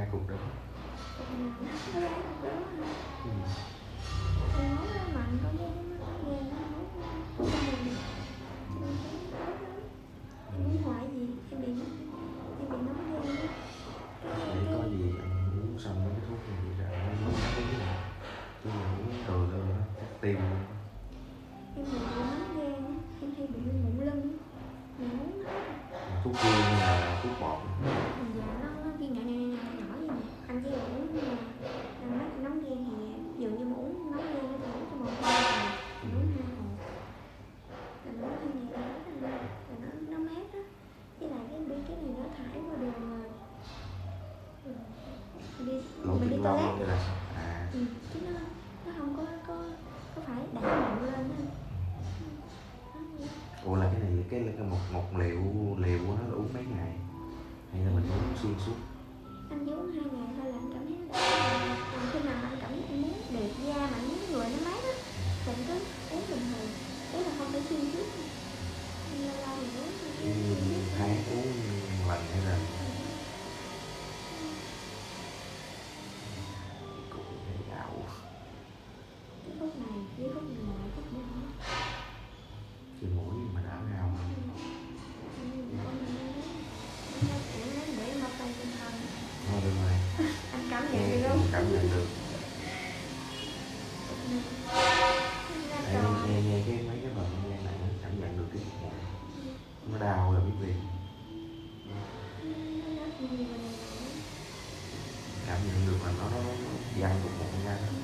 hai cục đó nó lấy một đó ừ. thì nói nó mạnh có cái nó ghê nó nói nó mình em muốn hỏi gì em bị em bị nóng ghê á. cái để có cái gì anh uống xong mấy cái thuốc này thì ra anh uống cái uống nào chứ mà uống rồi thôi đó chắc tiêu luôn. em bị nóng ghê á. em hay bị mụn lưng mẹ muốn nó Mà thuốc tiêu hay là thuốc bột mình giờ nó nó viên nhỏ nhỏ nhỏ nhỏ như này anh chỉ uống nhưng mà nó nóng ghê thì dường như mà uống nóng ghê nó thì uống cho một hai Ừ. uống hai hộp là nó hơi nhẹ đó là nó nó mát á với lại cái bi cái này nó thải qua đường mà ừ, đi lỗ mình đi chân lông toilet hay là sao à ừ, chứ nó nó không có có có phải đẩy mụn lên á ủa là cái này cái, cái một một liệu liệu của nó là uống mấy ngày hay là mình uống xuyên suốt anh chỉ uống hai ngày thôi là anh cảm thấy nó đã còn khi nào anh cảm thấy anh muốn đẹp da mà anh muốn người nó mát á thì anh cứ uống bình thường ý là không phải xuyên suốt anh lâu lâu mình uống thôi chứ Ừ, xuyên suốt tháng uống lần hay là cũng thấy gạo cái phút này với phút này lại phút nữa trên mũi mà đã gạo mà để em bắt tay trên thân thôi được rồi anh cảm nhận nghe được không cảm nhận được Tại nghe, nghe, nghe cái mấy cái phần nghe này nó cảm nhận được cái mũi nó đau là biết liền cảm nhận được là nó nó nó văng cục một ra đó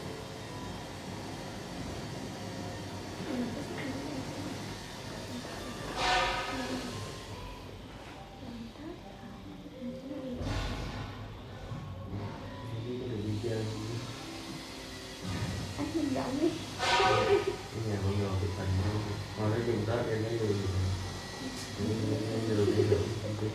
Không biết có được đi chơi không? anh hy vọng đi ở nhà mọi người chụp hình thôi thôi nói chung tết em nói gì được đi được không biết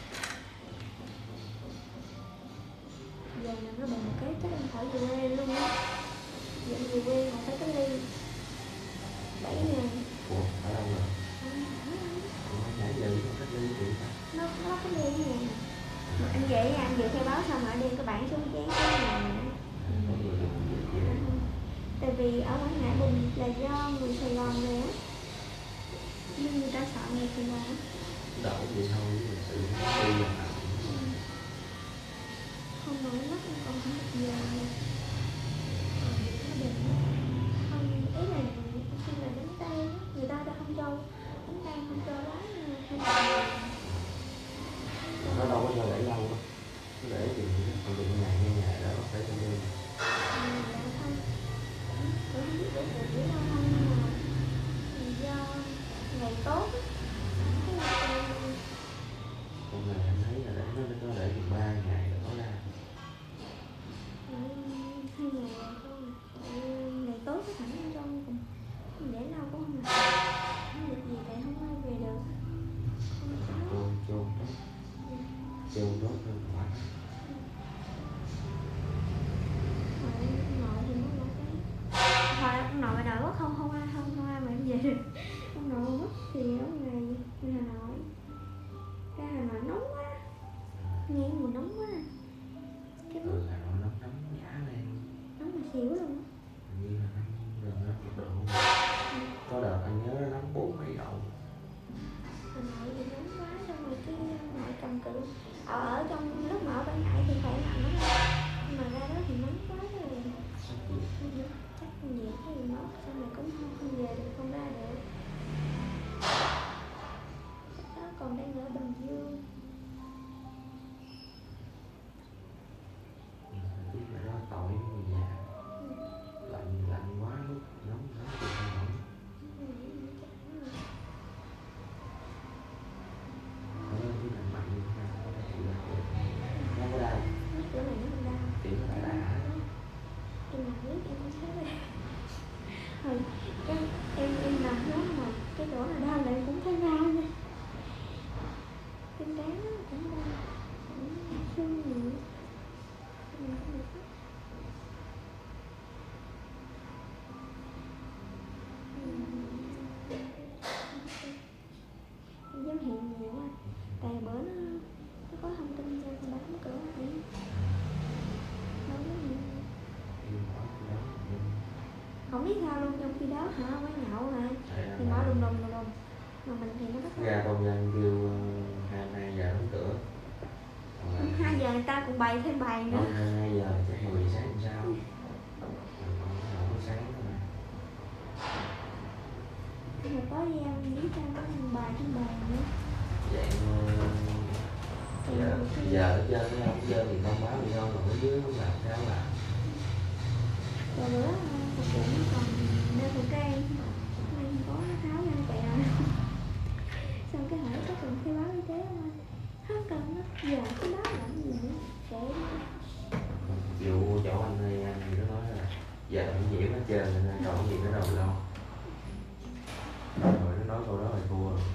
giờ là nó bằng một cái chắc em khỏi về quê luôn á giờ em về quê còn phải cách ly bảy ngày ủa ở đâu rồi ủa nãy giờ không cách ly chị ta nó nó cách ly cái này mà anh về nha anh về khai báo xong rồi anh đem cái bản xuống dán cái này nè có người được vậy vậy đó. tại vì ở quảng ngãi bình là do người sài gòn về á nhưng người ta sợ người sài gòn á đỡ vậy thôi mình tự đi lần nào không nổi mắt em còn không được giờ nè nó đừng không ý là khi là đánh tay á, người ta đã không cho đánh tay không cho quá hai nó đâu có cho để lâu đâu nó để thì còn được ngày hai ngày đó phải cho đi ngày tốt con này em thấy là để nó nó để chừng ba ngày là có ra hai ngày ngày tốt cái thằng bên trong cùng để lâu cũng không được không được gì tại không ai về được không có chôn chôn chôn tốt hơn quả Hồi nội thì mất một cái Hồi ông nội đợi quá không không ai không không ai mà em về được Ông nội mất thì ở ngày Hà Nội Ra Hà Nội nóng quá Nghe mùa nóng quá à. Cái mất ừ hà nội nóng nóng nhã lên nóng mà xỉu luôn á Hình như là năm gần năm chục độ có đợt anh nhớ nó nóng bốn mấy độ Hà Nội thì nóng quá xong rồi cái nội cầm cự ở ở trong lúc mà ở bên Hải thì khỏe mạnh lắm nhưng mà ra đó thì nóng quá rồi chắc nhiều cái gì mất xong rồi cũng không không về được không ra được đó còn đang ở Bình Dương thời tiết là đó tội người nhà lạnh lạnh quá lúc nóng nóng chịu không nổi ở đây cái lạnh mạnh như thế nào có thể chịu được nó có đau chỗ này nó không đau chỉ có đã đã em nằm nước em cũng thấy vậy hồi cái em em nằm đó mà cái chỗ nào đau là em cũng thấy đau nha cái trán nó cũng đau cũng sưng nhiều Ừ, không được hết. Ừ. dấu hiệu nhiều quá tại bữa nó nó có thông tin cho con bán cửa này đâu có gì không biết sao luôn trong khi đó hả quán nhậu nè thì mở đùng đùng đùng đùng mà mình thì nó rất ra công nhân kêu hai hai giờ đóng cửa Còn là- hai giờ người ta cũng bày thêm bài nữa Không, hai hai giờ chắc 10 sáng làm sao không có sáng thôi mà nhưng mà có giao lý cho nó thêm bài thêm bài nữa dạng ờ, giờ giờ hết trơn nó không trơn thì thông báo gì đâu còn ở dưới không làm sao làm rồi bữa ờ, phục vụ nó còn đeo khẩu trang nên có nó tháo ra chạy rồi xong cái hỏi có cần khai báo y tế không anh không cần á giờ cái đó làm gì nữa kệ vụ chỗ anh ơi anh thì nó nói là giờ anh nhiễm hết trơn nên còn gì nữa đâu lo rồi nó nói câu đó là thua rồi.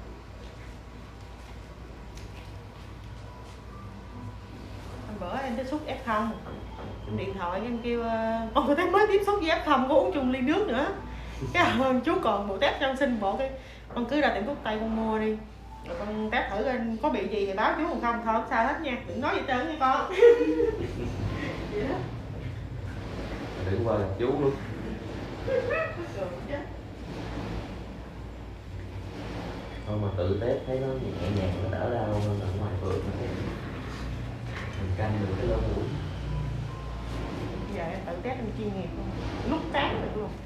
Hôm bữa em tiếp xúc F0 Trong điện thoại em kêu ờ, Ồ người ta mới tiếp xúc với F0 có uống chung ly nước nữa Cái ơn chú còn bộ test cho xin bộ cái Con cứ ra tiệm thuốc tây con mua đi Rồi con test thử coi có bị gì thì báo chú còn không Thôi không sao hết nha Đừng nói gì trơn nha con Vậy đó đừng qua gặp chú luôn Rồi chứ. thôi mà tự test thấy nó nhẹ nhàng nó đỡ đau hơn là ở ngoài phường nó thấy mình canh được cái lỗ mũi Giờ em tự test em chuyên nghiệp luôn Lúc tán được luôn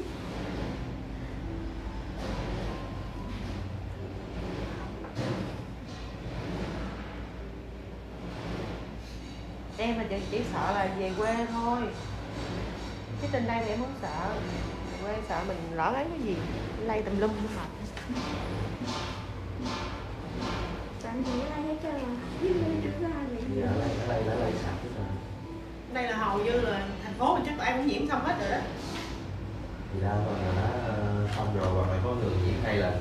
Em là chỉ, chỉ sợ là về quê thôi Cái trên đây thì em không sợ Về quê sợ mình lỡ lấy cái gì Lây tùm lum không mệt bạn thì cái này hết trơn rồi nhưng chưa có ai bị giờ lấy nó lấy nó lấy sạch hết rồi Đây là hầu như là thành phố mình chắc ai cũng nhiễm xong hết rồi đó thì đa phần là nó ờ, xong rồi và phải có người nhiễm hai lần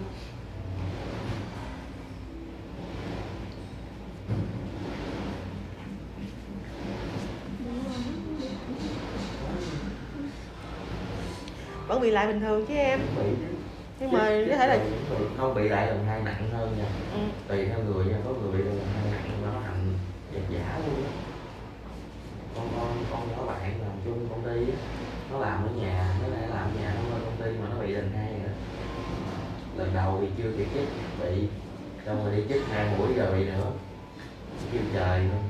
Vẫn bị lại bình thường chứ em bị Nhưng mà có thể là không bị lại lần hai nặng hơn nha ừ. tùy theo người nha có người bị lần hai nặng mà nó hành giật giả luôn á con con con nhỏ bạn làm chung công ty á, nó làm ở nhà nó lại làm ở nhà nó lên công ty mà nó bị lần hai rồi đó. lần đầu thì chưa kịp chích bị xong rồi đi chích hai mũi rồi bị nữa kêu trời luôn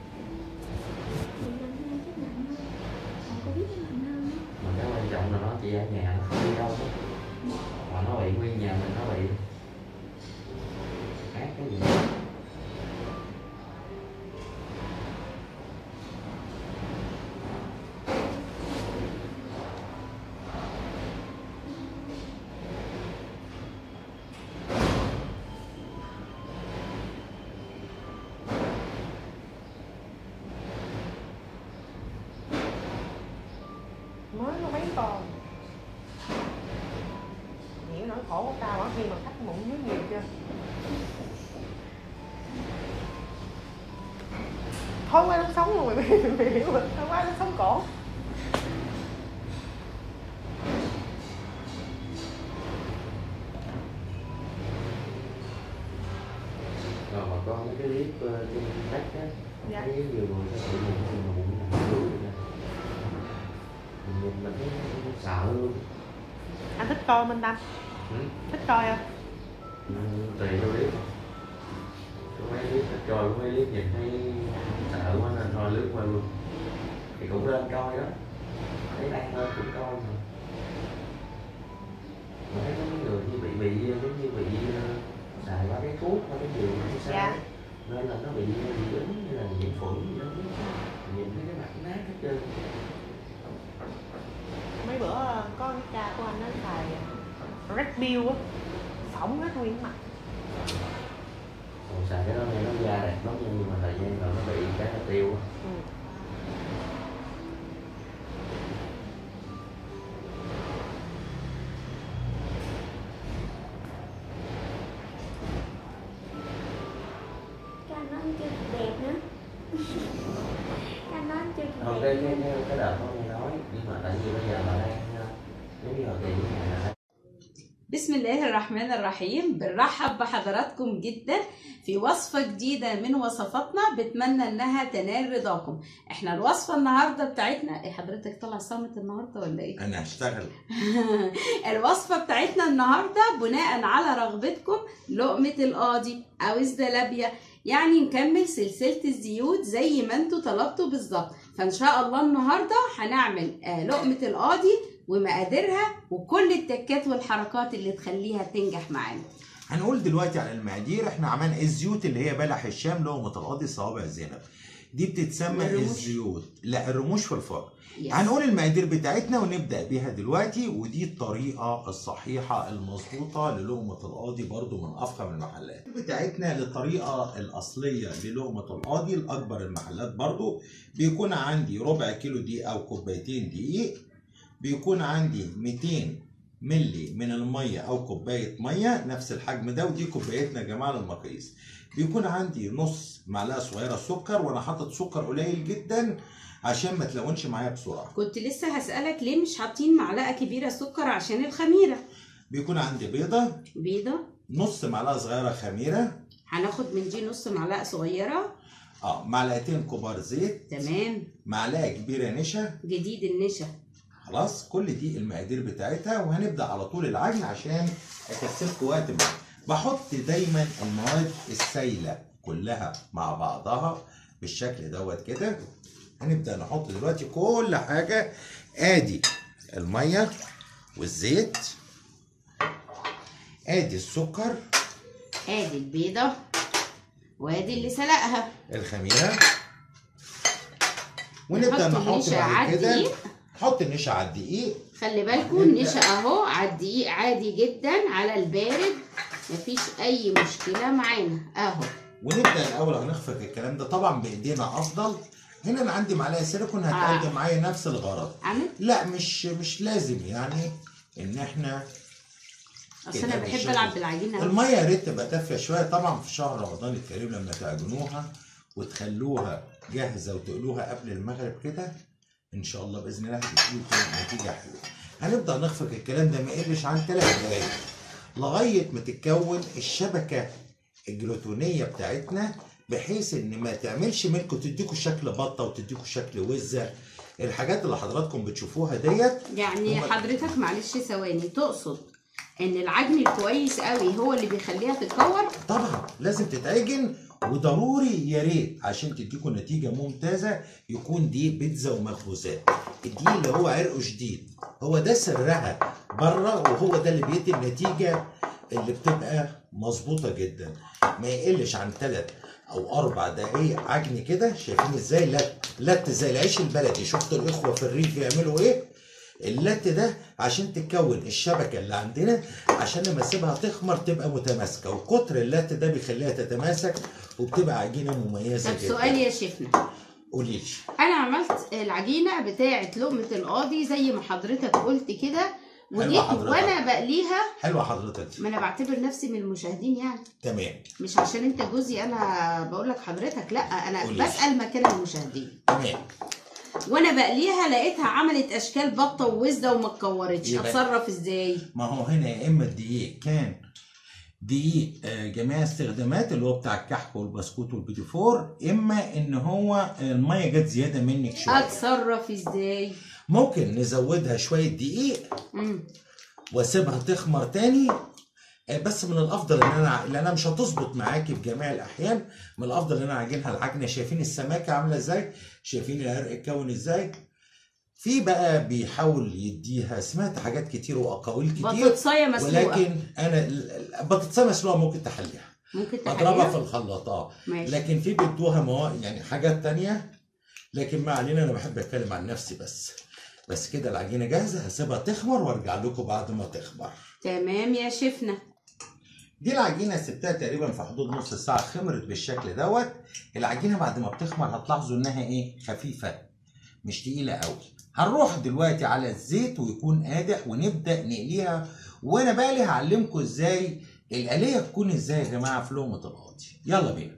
bị lần hai chắc nặng hơn còn covid nó nặng hơn á. mà cái quan trọng là nó chỉ ở nhà nó không đi đâu hết mà nó bị nguyên nhà mình nó bị ác cái gì mới có mấy con Hiểu nỗi khổ của tao ở khi mà khách mụn dưới nhiều chưa Thôi qua nó sống luôn mày mày, mày hiểu rồi Thôi qua nó sống cổ rồi mà có mấy cái clip ờ, trên net á Dạ. thấy nhiều người sẽ bị mụn thì mà bụng nằm dưới vậy nè mình nhìn mình thấy nó sợ luôn Anh thích coi Minh Tâm ừ. Thích coi không? Ừ, tùy theo clip có mấy clip coi có mấy clip nhìn thấy sợ quá nên thôi lướt qua luôn thì cũng lên coi đó thấy đăng lên cũng coi mà mà thấy có mấy người như bị bị giống như bị ờ, xài qua cái thuốc qua cái gì hay sao Dạ. á. nên là nó bị bị ứng như là nhiễm khuẩn gì đó nhìn thấy cái mặt nát hết trơn Mấy bữa ờ, có cái cha của anh nó xài Red Bull á Phỏng hết nguyên mặt còn xài cái đó nghe nó da đẹp lắm nhưng mà thời gian rồi nó bị cái là tiêu á ừ. cái anh nói anh chưa kịp đẹp nữa cái anh nói anh chưa kịp không đẹp cái cái nữa. cái, cái đợt có nghe nói nhưng mà tại vì bây giờ là đang ờ, giống như hồi kỳ của nhà là đang Bísí بسم الله الرحمن الرحيم بنرحب بحضراتكم جدا في وصفة جديدة من وصفاتنا بتمنى انها تنال رضاكم احنا الوصفة النهاردة بتاعتنا ايه حضرتك طالع صامت النهاردة ولا ايه انا هشتغل الوصفة بتاعتنا النهاردة بناء على رغبتكم لقمة القاضي او الزلابية يعني نكمل سلسلة الزيوت زي ما انتوا طلبتوا بالظبط فان شاء الله النهاردة هنعمل آه، لقمة القاضي ومقاديرها وكل التكات والحركات اللي تخليها تنجح معانا هنقول دلوقتي على المقادير احنا عملنا الزيوت اللي هي بلح الشام لقمة القاضي صوابع زينب دي بتتسمى والرموش. الزيوت لا الرموش في الفرن يس. هنقول المقادير بتاعتنا ونبدا بيها دلوقتي ودي الطريقه الصحيحه المظبوطه للقمه القاضي برضو من افخم المحلات بتاعتنا للطريقه الاصليه للقمه القاضي لاكبر المحلات برضو بيكون عندي ربع كيلو دقيق او كوبايتين دقيق بيكون عندي 200 ملي من الميه او كوبايه ميه نفس الحجم ده ودي كوبايتنا يا جماعه للمقاييس بيكون عندي نص معلقه صغيره سكر وانا حاطط سكر قليل جدا عشان ما تلونش معايا بسرعه كنت لسه هسألك ليه مش حاطين معلقة كبيرة سكر عشان الخميرة بيكون عندي بيضه بيضة نص معلقه صغيره خميره هناخد من دي نص معلقة صغيرة اه معلقتين كبار زيت تمام معلقه كبيره نشا جديد النشا خلاص كل دي المقادير بتاعتها وهنبدا على طول العجن عشان اكسبكم وقت معايا بحط دايما المواد السايله كلها مع بعضها بالشكل دوت كده هنبدا نحط دلوقتي كل حاجه ادي الميه والزيت ادي السكر ادي البيضة وادي اللي سلقها الخميره ونبدا نحط نحط النشا على بعد كده الدقيق. نحط النشا على الدقيق خلي بالكم نبدأ. النشا اهو على الدقيق عادي جدا على البارد مفيش اي مشكلة معانا اهو ونبدا الاول هنخفق الكلام ده طبعا بايدينا افضل هنا انا عندي معلقه سيليكون هتقدم آه. معايا نفس الغرض عمل لا مش مش لازم يعني ان احنا اصل كده انا بحب بالشكل. العب بالعجينة أوي. الميه يا ريت تبقى دافيه شويه طبعا في شهر رمضان الكريم لما تعجنوها وتخلوها جاهزه وتقلوها قبل المغرب كده ان شاء الله باذن الله هتديكم نتيجه حلوه هنبدا نخفق الكلام ده ما يقلش عن ثلاث دقايق لغايه ما تتكون الشبكه الجلوتونيه بتاعتنا بحيث ان ما تعملش منكم تديكوا شكل بطه وتديكوا شكل وزه الحاجات اللي حضراتكم بتشوفوها ديت يعني هما- حضرتك معلش ثواني تقصد ان العجن الكويس قوي هو اللي بيخليها تتكور طبعا لازم تتعجن وضروري يا ريت عشان تديكوا نتيجه ممتازه يكون دي بيتزا ومخبوزات الدقيق اللي هو عرقه شديد هو ده سرها بره وهو ده اللي بيدي النتيجه اللي بتبقى مظبوطه جدا ما يقلش عن ثلاث او اربع دقايق عجن كده شايفين ازاي لت لت زي العيش البلدي شفتوا الاخوه في الريف بيعملوا ايه اللت ده عشان تكون الشبكه اللي عندنا عشان لما اسيبها تخمر تبقى متماسكه وكتر اللت ده بيخليها تتماسك وبتبقى عجينه مميزه طب جدا سؤال يا شيفنا قولي لي انا عملت العجينه بتاعه لقمه القاضي زي ما حضرتك قلت كده ودي حضرتك. وانا بقليها حلوه حضرتك دي ما انا بعتبر نفسي من المشاهدين يعني تمام مش عشان انت جوزي انا بقول لك حضرتك لا انا قولي. بسال مكان المشاهدين تمام وانا بقليها لقيتها عملت اشكال بطه ووزه وما اتكورتش يبقى- اتصرف ازاي ما هو هنا يا اما الدقيق كان دقيق آه، جميع استخدامات اللي هو بتاع الكحك والبسكوت والبيتي فور اما ان هو الميه جت زياده منك شويه اتصرف ازاي ممكن نزودها شويه دقيق مم. واسيبها تخمر تاني آه، بس من الافضل ان انا لانها مش هتظبط معاكي في جميع الاحيان من الافضل ان انا اعجنها العجنه شايفين السماكه عامله ازاي شايفين العرق اتكون ازاي في بقى بيحاول يديها سمعت حاجات كتير واقاويل كتير بطاطسايه مسلوقه ولكن انا ال- ال- بطاطسايه مسلوقه ممكن تحليها ممكن اضربها في تحليها الخلاط اه ماشي لكن في بيدوها مواد يعني حاجات تانية لكن ما علينا انا بحب اتكلم عن نفسي بس بس كده العجينه جاهزه هسيبها تخمر وارجع لكم بعد ما تخمر تمام يا شيفنا دي العجينه سبتها تقريبا في حدود نص ساعه خمرت بالشكل دوت العجينه بعد ما بتخمر هتلاحظوا انها ايه خفيفه مش تقيله قوي هنروح دلوقتي على الزيت ويكون قادح ونبدا نقليها وانا بقى لي هعلمكم ازاي الآلية تكون ازاي يا جماعه في لقمه القاضي يلا بينا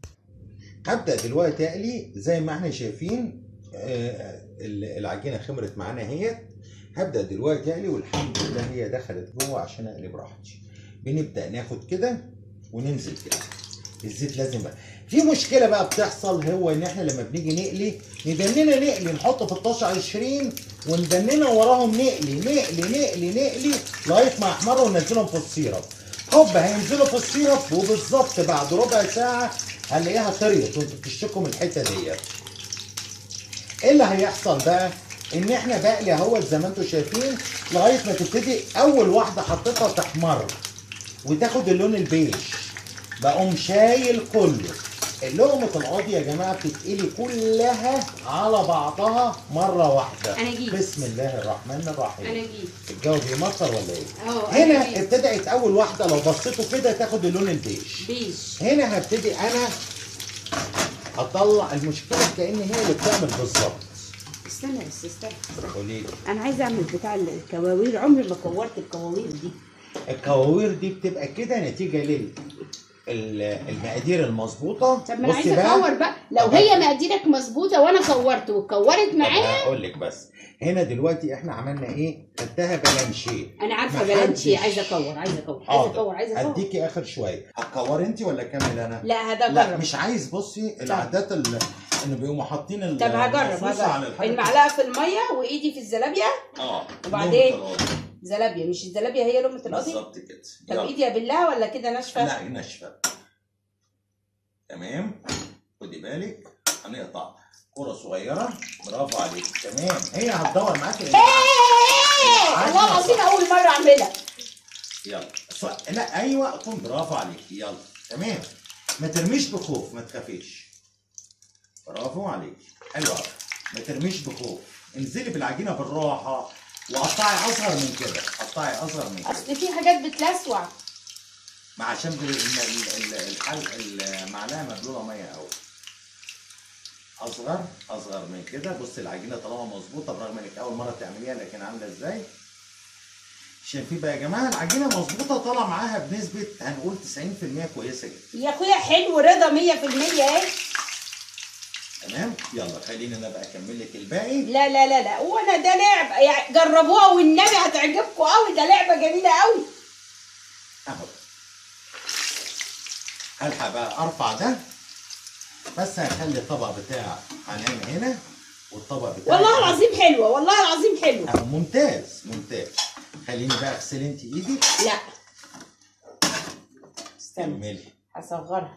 هبدا دلوقتي اقلي زي ما احنا شايفين آه، العجينه خمرت معانا اهيت هبدا دلوقتي اقلي والحمد لله هي دخلت جوه عشان اقلي براحتي بنبدا ناخد كده وننزل كده الزيت لازم بقى في مشكله بقى بتحصل هو ان احنا لما بنيجي نقلي ندننا نقلي نحط في الطاسه 20 وندننا وراهم نقلي نقلي نقلي نقلي لغايه ما يحمروا وننزلهم في السيرب هوب هينزلوا في السيرب وبالظبط بعد ربع ساعه هنلاقيها طريت وانتوا بتشتكوا من الحته ديت ايه اللي هيحصل بقى؟ ان احنا بقلي اهوت زي ما انتم شايفين لغايه ما تبتدي اول واحده حطيتها تحمر وتاخد اللون البيج بقوم شايل كله اللقمة القاضي يا جماعة بتتقلي كلها على بعضها مرة واحدة أنا جيت. بسم الله الرحمن الرحيم انا جيت الجو بيمطر ولا ايه؟ اهو أنا هنا جيت. ابتدأت أول واحدة لو بصيتوا كده تاخد اللون البيج بيج هنا هبتدي أنا أطلع المشكلة كأن هي اللي بتعمل بالظبط استنى بس استنى استنى. قولي لي انا عايزه اعمل بتاع الكواوير عمري ما كورت الكواوير دي الكواوير دي بتبقى كده نتيجة لل ال- المقادير المظبوطة طب ما انا بصي عايزه بقى. اكور بقى لو هي مقاديرك مظبوطه وانا كورت وكورت طب معايا هقول لك بس هنا دلوقتي احنا عملنا ايه؟ خدتها بلانشيه انا عارفه محدش- بلانشي عايزه اكور عايزه اكور عايزه حاضر. اكور عايزه اكور اديكي اخر شويه هتكور انت ولا اكمل انا؟ لا هذا لا جرب مش عايز بصي العادات اللي انه بيقوموا حاطين ال- طب هجرب المفروسة على هجرب الحاجة. المعلقه في الميه وايدي في الزلابيه اه وبعدين؟ لقمة القاضي. زلابيه مش الزلابيه هي لقمه القاضي بالظبط كده طب يلا. ايدي ابلها ولا كده ناشفه لا ناشفه تمام خدي بالك هنقطع كرة صغيرة برافو عليك تمام هي هتدور معاكي إيه! والله العظيم اول مره اعملها يلا ص- لا ايوه قوم برافو عليك يلا تمام ما ترميش بخوف ما تخافيش برافو عليك حلو قوي ما ترميش بخوف انزلي بالعجينه بالراحه وقطعي اصغر من كده قطعي اصغر من كده اصل في حاجات بتلسوع ما عشان بال- ال- ال- الحل المعلقه مبلوله ميه قوي اصغر اصغر من كده بص العجينه طالما مظبوطه برغم انك اول مره تعمليها لكن عامله ازاي شايفين بقى يا جماعه العجينه مظبوطه طالع معاها بنسبه هنقول 90% كويسه جدا يا اخويا حلو رضا 100% اهي تمام يلا خليني انا بقى اكمل لك الباقي لا لا لا لا وانا ده لعبه يعني جربوها والنبي هتعجبكم قوي ده لعبه جميله قوي اهو الحق بقى ارفع ده بس هخلي الطبق بتاع حنان هنا والطبق بتاع والله العظيم حلوه والله العظيم حلوه أهو ممتاز ممتاز خليني بقى اغسلي انت ايدك لا استنى كملي هصغرها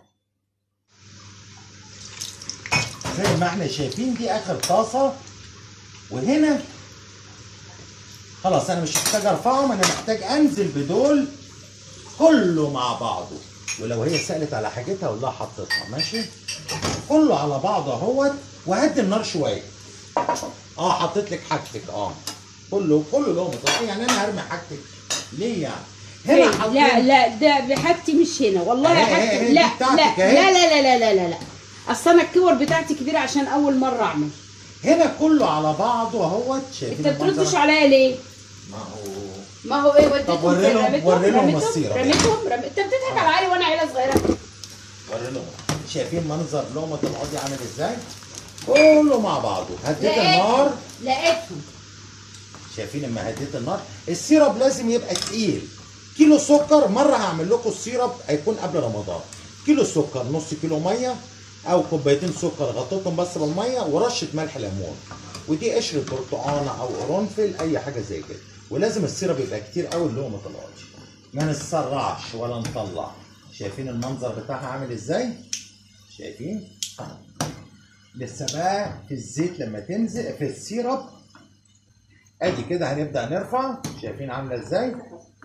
زي ما احنا شايفين دي اخر طاسه وهنا خلاص انا مش محتاج ارفعهم انا محتاج انزل بدول كله مع بعضه ولو هي سالت على حاجتها اقول لها حطيتها ماشي كله على بعضه اهوت وهدي النار شويه اه حطيت لك حاجتك اه كله كله لقمه يعني انا هرمي حاجتك ليه يعني هنا لا حاطين لا ده بحاجتي مش هنا والله أهي- يا أهي- حاجتي أهي دي لا بتاعتك لا أهي. لا لا لا لا لا لا اصل انا الكور بتاعتي كبيره عشان اول مره اعمل هنا كله على بعضه اهوت انت شايفين بتردش المنظر؟ عليا ليه؟ ما هو ما هو ايه وديتهم طب وري فين؟ لهم- رميتهم؟ وري لهم رميتهم؟ السيرة. رميتهم رميتهم انت بتضحك على علي وانا عيله صغيره وري لهم شايفين منظر لقمه القاضي عامل ازاي؟ كله مع بعضه هديت النار لقيتهم شايفين لما هديت النار السيرب لازم يبقى تقيل كيلو سكر مره هعمل لكم السيرب هيكون قبل رمضان كيلو سكر نص كيلو ميه او كوبايتين سكر غطيتهم بس بالميه ورشه ملح ليمون ودي قشره برتقانه او قرنفل اي حاجه زي كده ولازم السيرب يبقى كتير قوي لقمه القاضي ما نسرعش ولا نطلع شايفين المنظر بتاعها عامل ازاي شايفين لسه بقى في الزيت لما تنزل في السيرب ادي كده هنبدا نرفع شايفين عامله ازاي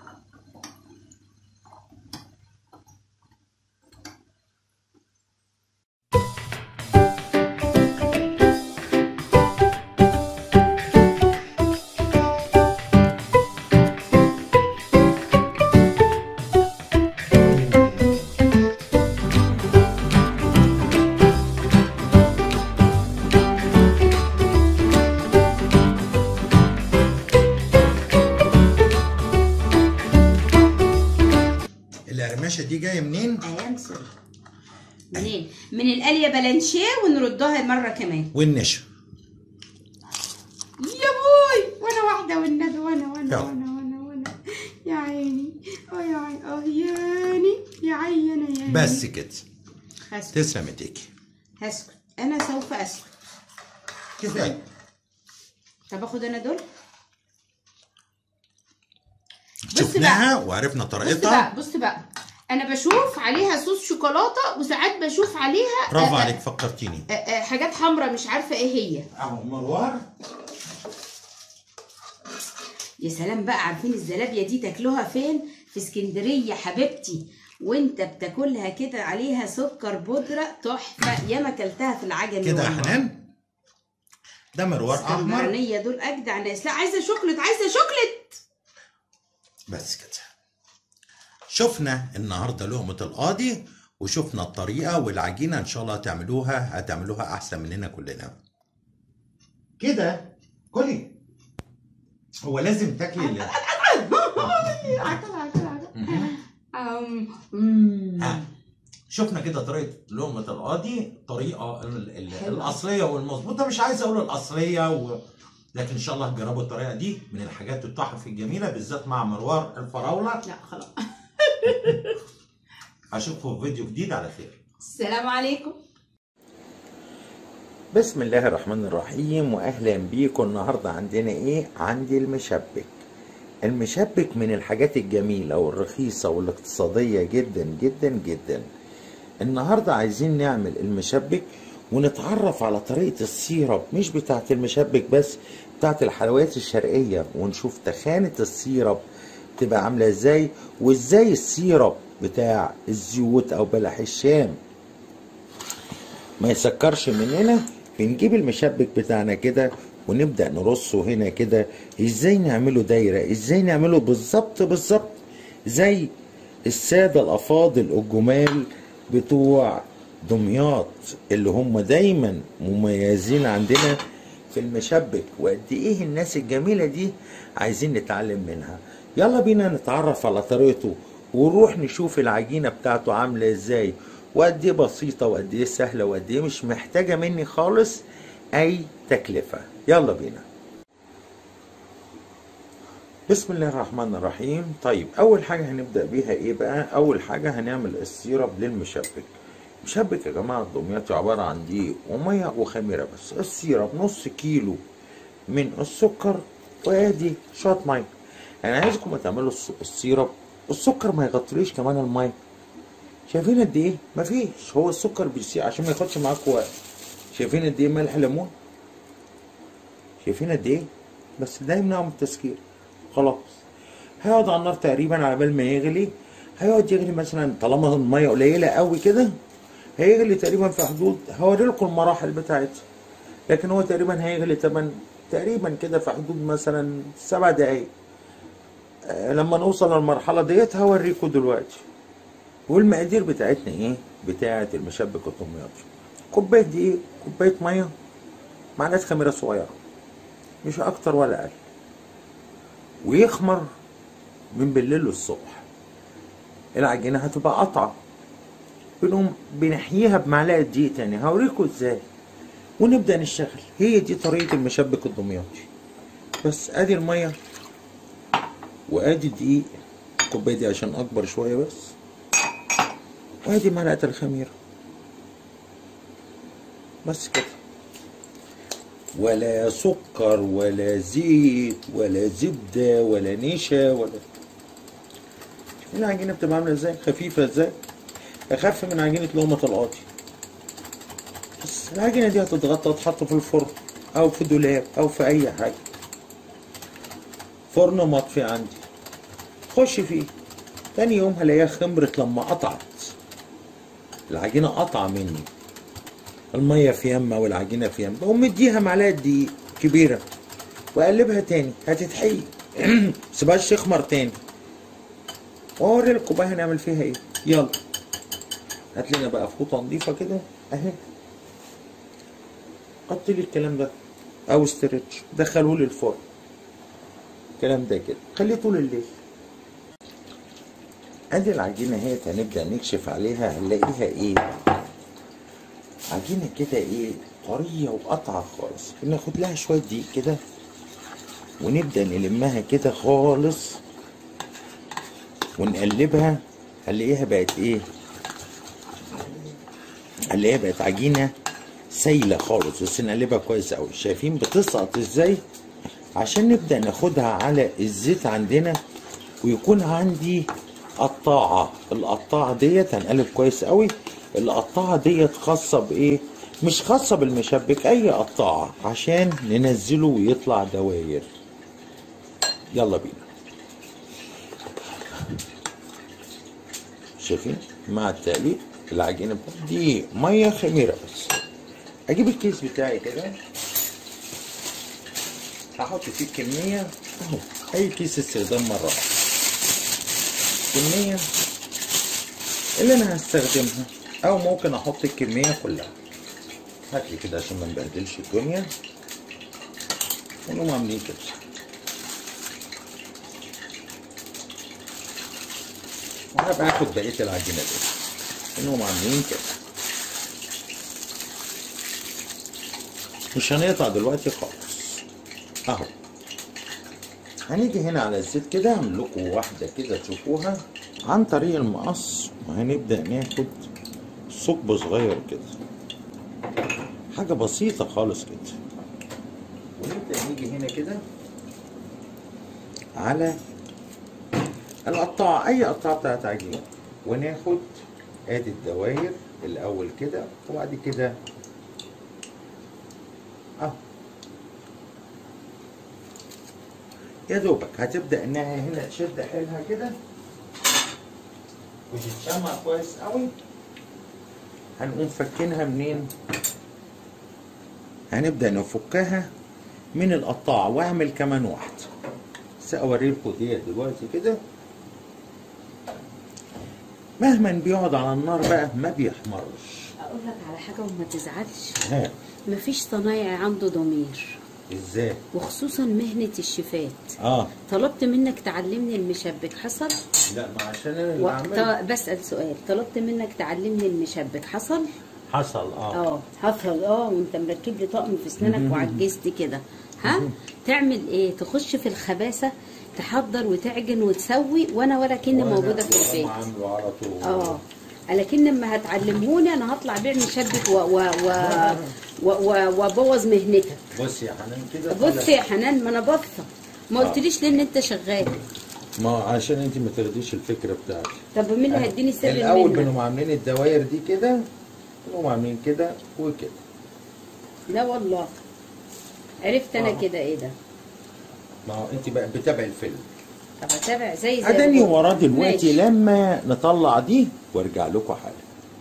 القرمشه دي جايه منين ايام سوري منين؟ من القليه بلانشيه ونردها مره كمان والنشا يا بوي وانا واحده والنبي وانا وانا يلا. وانا وانا وانا يا عيني اه يا عيني اه ياني يا عيني يا بس كده هسكت تسلم ايديكي هسكت انا سوف اسكت كفايه طب اخد انا دول بص شفناها وعرفنا بص طريقتها بقى بص بقى انا بشوف عليها صوص شوكولاته وساعات بشوف عليها برافو آه، آه، عليك فكرتيني آه، آه، حاجات حمراء مش عارفه ايه هي اهو مروار يا سلام بقى عارفين الزلابيه دي تاكلوها فين في اسكندريه حبيبتي وانت بتاكلها كده عليها سكر بودره تحفه ياما اكلتها في العجمي كده يا والله. حنان ده مروار احمر اسكندرانيه دول اجدع ناس لا عايزه شوكليت عايزه شوكليت بس كده شفنا النهارده لقمه القاضي وشفنا الطريقه والعجينه ان شاء الله هتعملوها هتعملوها احسن مننا كلنا كده كلي هو لازم تاكلي ال- مهم. أم، أمم. آه. شفنا كده طريقه لقمه القاضي طريقه ال- ال- حلوة. الاصليه والمظبوطه مش عايز اقول الاصليه و... لكن ان شاء الله تجربوا الطريقه دي من الحاجات التحف الجميله بالذات مع مروار الفراوله لا خلاص اشوفكم في فيديو جديد على خير السلام عليكم بسم الله الرحمن الرحيم واهلا بيكم النهارده عندنا ايه عندي المشبك المشبك من الحاجات الجميله والرخيصه والاقتصاديه جدا جدا جدا النهارده عايزين نعمل المشبك ونتعرف على طريقه السيرب مش بتاعه المشبك بس بتاعه الحلويات الشرقيه ونشوف تخانه السيرب تبقى عامله ازاي وازاي السيرب بتاع الزيوت او بلح الشام ما يسكرش مننا بنجيب المشبك بتاعنا كده ونبدأ نرصه هنا كده ازاي نعمله دايرة ازاي نعمله بالظبط بالظبط زي السادة الأفاضل الجمال بتوع دمياط اللي هم دايما مميزين عندنا في المشبك وقد ايه الناس الجميلة دي عايزين نتعلم منها يلا بينا نتعرف على طريقته ونروح نشوف العجينة بتاعته عاملة ازاي وقد ايه بسيطة وقد ايه سهلة وقد ايه مش محتاجة مني خالص اي تكلفة يلا بينا بسم الله الرحمن الرحيم طيب اول حاجة هنبدأ بيها ايه بقى اول حاجة هنعمل السيرب للمشبك مشبك يا جماعة الدمياطي عبارة عن دقيق ومية وخميرة بس السيرب نص كيلو من السكر وادي شوية مية انا عايزكم تعملوا الس- السيرب السكر ما يغطيليش كمان المية شايفين قد ايه مفيش هو السكر بيسيح عشان ما ياخدش معاكم وقت شايفين قد ايه ملح ليمون شايفين قد ايه بس ده يمنعه من التسكير خلاص هيقعد على النار تقريبا على بال ما يغلي هيقعد يغلي مثلا طالما الميه قليله قوي كده هيغلي تقريبا في حدود هوري لكم المراحل بتاعتها لكن هو تقريبا هيغلي تمن تقريبا كده في حدود مثلا سبع دقايق آه، لما نوصل للمرحله ديت هوريكم دلوقتي والمقادير بتاعتنا ايه بتاعه المشبك الدمياطي كوبايه دقيق كوبايه ميه معلقه خميره صغيره مش اكتر ولا اقل ويخمر من بالليل للصبح العجينه هتبقى قطعه بنقوم بنحييها بمعلقه دقيق تاني هوريكم ازاي ونبدا نشتغل هي دي طريقه المشبك الدمياطي بس ادي الميه وادي الدقيق الكوبايه دي عشان اكبر شويه بس وادي معلقه الخميره بس كده ولا سكر ولا زيت ولا زبده ولا نشا ولا العجينه بتبقى عامله ازاي خفيفه ازاي اخف من عجينه لقمه القاضي بس العجينه دي هتتغطى وتتحط في الفرن او في دولاب او في اي حاجه فرن مطفي عندي خش فيه تاني يوم هلاقيها خمرت لما قطعت العجينه قطع مني الميه في يمه والعجينه في يمه بقوم مديها معلقه دقيق كبيره واقلبها تاني هتتحي سيبهاش تخمر تاني واوري لكم بقى هنعمل فيها ايه يلا هات لنا بقى فوطه نظيفه كده اهي حط لي الكلام ده او استرتش دخلوه لي الفرن الكلام ده كده خليه طول الليل ادي العجينه اهي هنبدا نكشف عليها هنلاقيها ايه عجينه كده ايه طريه وقطعه خالص ناخد لها شويه دقيق كده ونبدأ نلمها كده خالص ونقلبها هنلاقيها بقت ايه هنلاقيها بقت عجينة سايلة خالص بس نقلبها كويس قوي شايفين بتسقط ازاي عشان نبدأ ناخدها على الزيت عندنا ويكون عندي قطاعة القطاعة ديت هنقلب كويس قوي القطاعة ديت خاصة بايه مش خاصة بالمشبك اي قطاعة عشان ننزله ويطلع دواير يلا بينا شايفين مع التقليب العجينة بتاعتي دي مية خميرة بس اجيب الكيس بتاعي كده هحط فيه كمية اهو اي كيس استخدام مرة واحدة كمية اللي انا هستخدمها او ممكن احط الكمية كلها هات لي كده عشان ما نبهدلش الدنيا ونقوم عاملين كده وهبقى اخد بقية العجينة دي ونقوم عاملين كده مش هنقطع دلوقتي خالص اهو هنيجي هنا على الزيت كده اعمل لكم واحده كده تشوفوها عن طريق المقص وهنبدا ناخد ثقب صغير كده حاجه بسيطه خالص كده ونبدا نيجي هنا كده على القطاعه اي قطاعه بتاعت عجينه وناخد ادي الدواير الاول كده وبعد كده اهو يا دوبك هتبدا انها هنا تشد حيلها كده وتتشمع كويس قوي هنقوم فكينها منين هنبدا نفكها من القطاعه واعمل كمان واحده ساوريلكم ديت دلوقتي كده مهما بيقعد على النار بقى ما بيحمرش اقول لك على حاجه وما تزعلش ها مفيش صنايعي عنده ضمير ازاي وخصوصا مهنه الشيفات اه طلبت منك تعلمني المشبك حصل لا ما عشان انا اللي و... عامل ط... بسال سؤال طلبت منك تعلمني المشبك حصل حصل اه اه حصل اه وانت مركب لي طقم في اسنانك وعجزت كده ها تعمل ايه تخش في الخباثه تحضر وتعجن وتسوي وانا ولا كني وأنا- موجوده في وأقوم البيت عامله على طول اه لكن لما هتعلموني انا هطلع بيع مشبك و و و و- و- وابوظ مهنتك بص يا حنان كده بص يا حنان ما انا باصه ما قلتليش ليه ان انت شغال ما عشان انت ما ترضيش الفكره بتاعتي طب مين اللي هيديني سر الاول المنه بنقوم عاملين الدواير دي كده بنقوم عاملين كده وكده لا والله عرفت انا آه. كده ايه ده ما هو انت بقى بتابع الفيلم طب اتابع زي زي اداني بابا. وراه دلوقتي ماشي. لما نطلع دي وارجع لكم حالا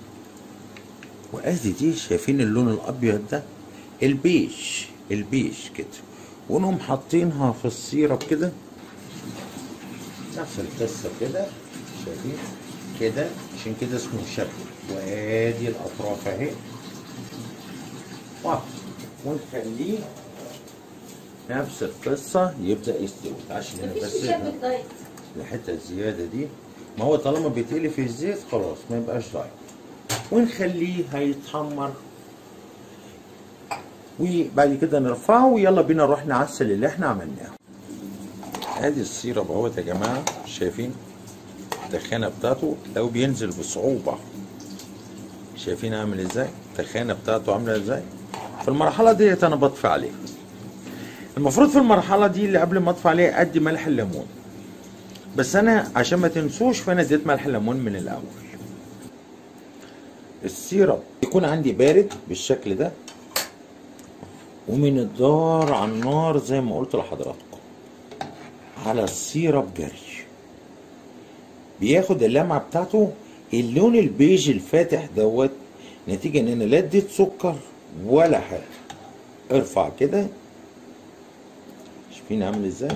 وادي دي شايفين اللون الابيض ده البيج البيج كده ونقوم حاطينها في السيرب كده نفس القصه كده شايفين كده عشان كده اسمه مشبك وادي الاطراف اهي واحد. ونخليه نفس القصه يبدا يستوي عشان انا مفيش بس مشبك دايت الحته الزياده دي ما هو طالما بيتقلي في الزيت خلاص ما يبقاش دايت ونخليه هيتحمر وبعد كده نرفعه ويلا بينا نروح نعسل اللي احنا عملناه ادي السيرب اهوت يا جماعه شايفين التخانه بتاعته لو بينزل بصعوبه شايفين عامل ازاي التخانه بتاعته عامله ازاي في المرحله ديت انا بطفي عليه المفروض في المرحله دي اللي قبل ما اطفي عليه ادي ملح الليمون بس انا عشان ما تنسوش فانا اديت ملح الليمون من الاول السيرب يكون عندي بارد بالشكل ده ومن الدار على النار زي ما قلت لحضراتكم على السيرب جري بياخد اللمعه بتاعته اللون البيج الفاتح دوت نتيجه ان انا لا اديت سكر ولا حاجه ارفع كده شايفين عامل ازاي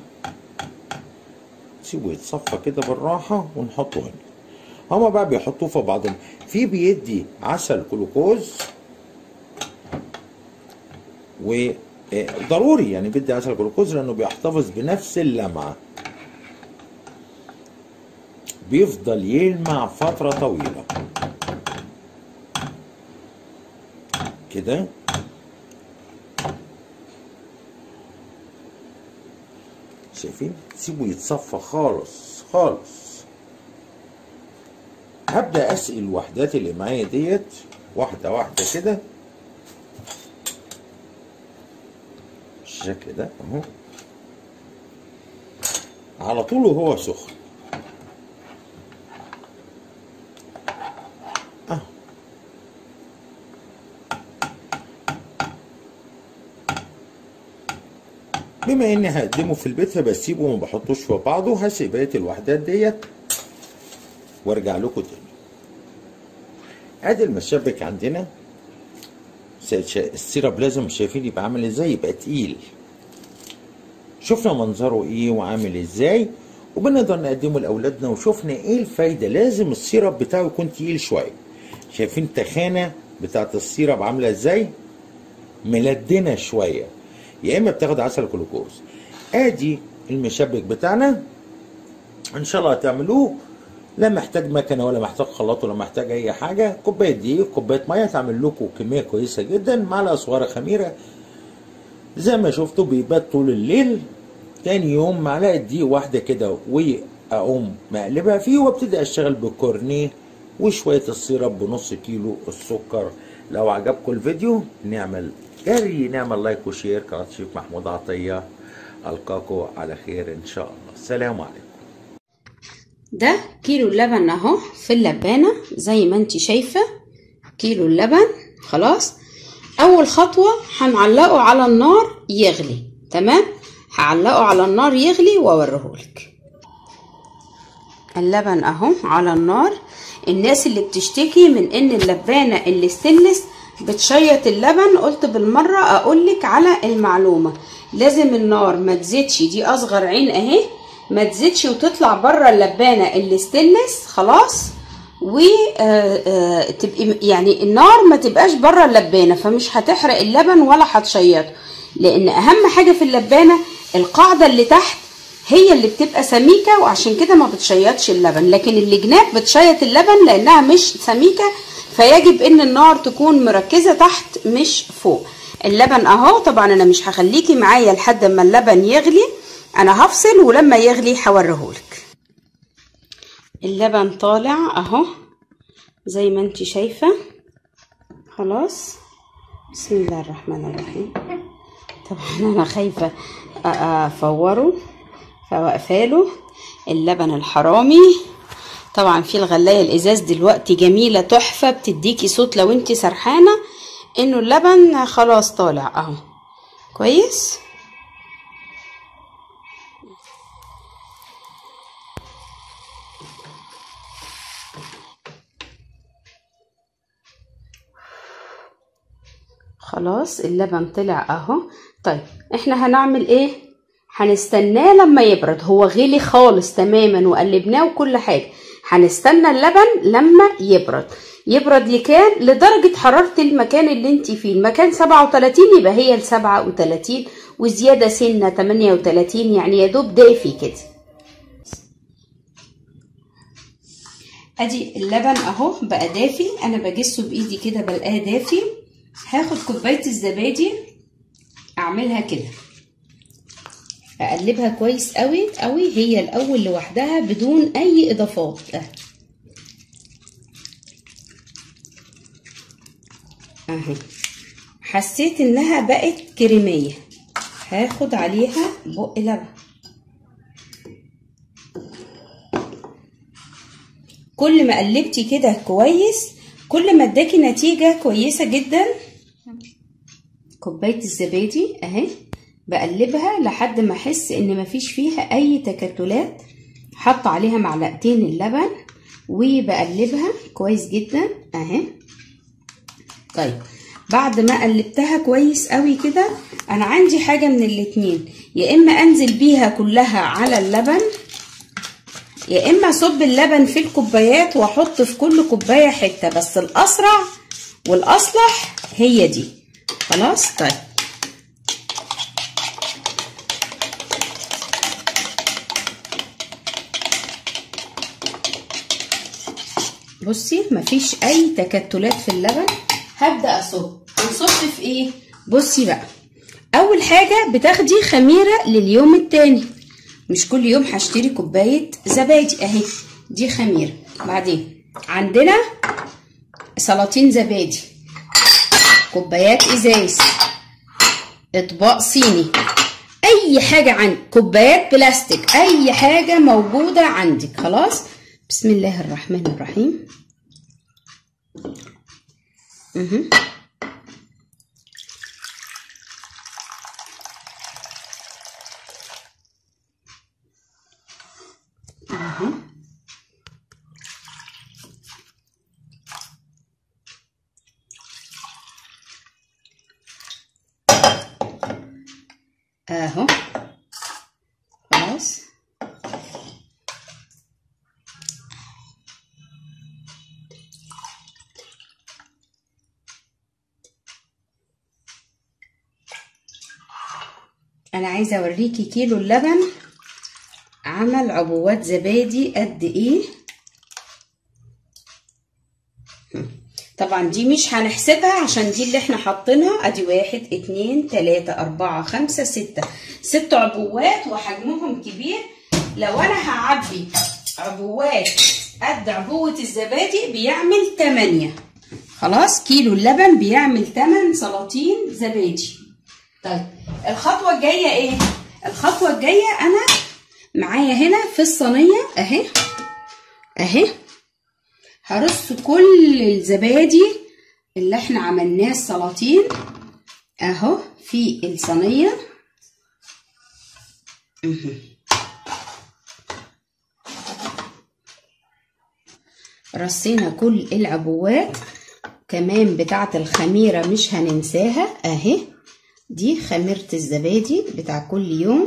سيبه يتصفى كده بالراحه ونحطه هنا هما بقى بيحطوه في بعضهم في بيدي عسل جلوكوز وضروري يعني بيدي عسل جلوكوز لانه بيحتفظ بنفس اللمعه بيفضل يلمع فتره طويله كده شايفين سيبه يتصفى خالص خالص هبدا اسقي الوحدات اللي معايا ديت واحده واحده كده بالشكل ده اهو على طول وهو سخن اهو بما اني هقدمه في البيت فبسيبه وما بحطوش في بعضه هسيب بقيه الوحدات ديت وارجع لكم تاني ادي المشبك عندنا سا- شا- السيرب لازم شايفين يبقى عامل ازاي يبقى تقيل شفنا منظره ايه وعامل ازاي وبنقدر نقدمه لاولادنا وشفنا ايه الفايده لازم السيرب بتاعه يكون تقيل شويه شايفين التخانه بتاعت السيرب عامله ازاي ملدنه شويه يا اما بتاخد عسل جلوكوز ادي المشبك بتاعنا ان شاء الله هتعملوه لا محتاج مكنه ولا محتاج خلاط ولا محتاج اي حاجه كوبايه دقيق كوبايه ميه تعمل لكم كميه كويسه جدا معلقه صغيره خميره زي ما شفتوا بيبات طول الليل تاني يوم معلقه دقيق واحده كده واقوم مقلبها فيه وابتدي اشتغل بكورنيه وشويه السيرب بنص كيلو السكر لو عجبكم الفيديو نعمل جري نعمل لايك وشير قناه شيف محمود عطيه القاكم على خير ان شاء الله السلام عليكم ده كيلو اللبن اهو في اللبانة زي ما انت شايفة كيلو اللبن خلاص اول خطوة هنعلقه على النار يغلي تمام هعلقه على النار يغلي واوريهولك اللبن اهو على النار الناس اللي بتشتكي من ان اللبانة اللي ستنلس بتشيط اللبن قلت بالمرة اقولك على المعلومة لازم النار ما تزيدش دي اصغر عين اهي ما تزيدش وتطلع بره اللبانة اللي ستنلس خلاص وتبقي يعني النار ما تبقاش بره اللبانة فمش هتحرق اللبن ولا هتشيطه لان اهم حاجة في اللبانة القاعدة اللي تحت هي اللي بتبقى سميكة وعشان كده ما بتشيطش اللبن لكن اللي جناب بتشيط اللبن لانها مش سميكة فيجب ان النار تكون مركزة تحت مش فوق اللبن اهو طبعا انا مش هخليكي معايا لحد ما اللبن يغلي انا هفصل ولما يغلي هوريهولك اللبن طالع اهو زي ما انت شايفة خلاص بسم الله الرحمن الرحيم طبعا انا خايفة أ- افوره فواقفاله اللبن الحرامي طبعا في الغلاية الازاز دلوقتي جميلة تحفة بتديكي صوت لو انت سرحانة انه اللبن خلاص طالع اهو كويس خلاص اللبن طلع اهو طيب احنا هنعمل ايه هنستناه لما يبرد هو غلي خالص تماما وقلبناه وكل حاجه هنستنى اللبن لما يبرد يبرد لكام لدرجة حرارة المكان اللي انت فيه المكان 37 يبقى هي ال 37 وزيادة سنة 38 يعني يا دوب دافي كده ادي اللبن اهو بقى دافي انا بجسه بايدي كده بلقاه دافي هاخد كوبايه الزبادي اعملها كده اقلبها كويس قوي قوي هي الاول لوحدها بدون اي اضافات اه. اهي حسيت انها بقت كريميه هاخد عليها بق لبن كل ما قلبتي كده كويس كل ما اداكي نتيجه كويسه جدا كوبايه الزبادي اهي بقلبها لحد ما احس ان مفيش فيها اي تكتلات حط عليها معلقتين اللبن وبقلبها كويس جدا اهي طيب بعد ما قلبتها كويس قوي كده انا عندي حاجه من الاتنين يا اما انزل بيها كلها على اللبن يا اما اصب اللبن في الكوبايات واحط في كل كوبايه حته بس الاسرع والاصلح هي دي خلاص طيب بصي مفيش اي تكتلات في اللبن هبدا اصب هنصب في ايه بصي بقى اول حاجه بتاخدي خميره لليوم التاني مش كل يوم هشتري كوبايه زبادي اهي دي خميره بعدين عندنا سلاطين زبادي كوبايات ازاز اطباق صيني اي حاجه عندك كوبايات بلاستيك اي حاجه موجوده عندك خلاص بسم الله الرحمن الرحيم مهم. مهم. اهو خلاص انا عايزه اوريكي كيلو اللبن عمل عبوات زبادي قد ايه طبعا دي مش هنحسبها عشان دي اللي احنا حاطينها ادي واحد اتنين تلاتة اربعة خمسة ستة ست عبوات وحجمهم كبير لو انا هعبي عبوات قد عبوة الزبادي بيعمل تمانية خلاص كيلو اللبن بيعمل تمن سلاطين زبادي طيب الخطوة الجاية ايه؟ الخطوة الجاية انا معايا هنا في الصينية اهي اهي هرص كل الزبادي اللي احنا عملناه السلاطين اهو في الصينية مهم. رصينا كل العبوات كمان بتاعة الخميرة مش هننساها اهي دي خميرة الزبادي بتاع كل يوم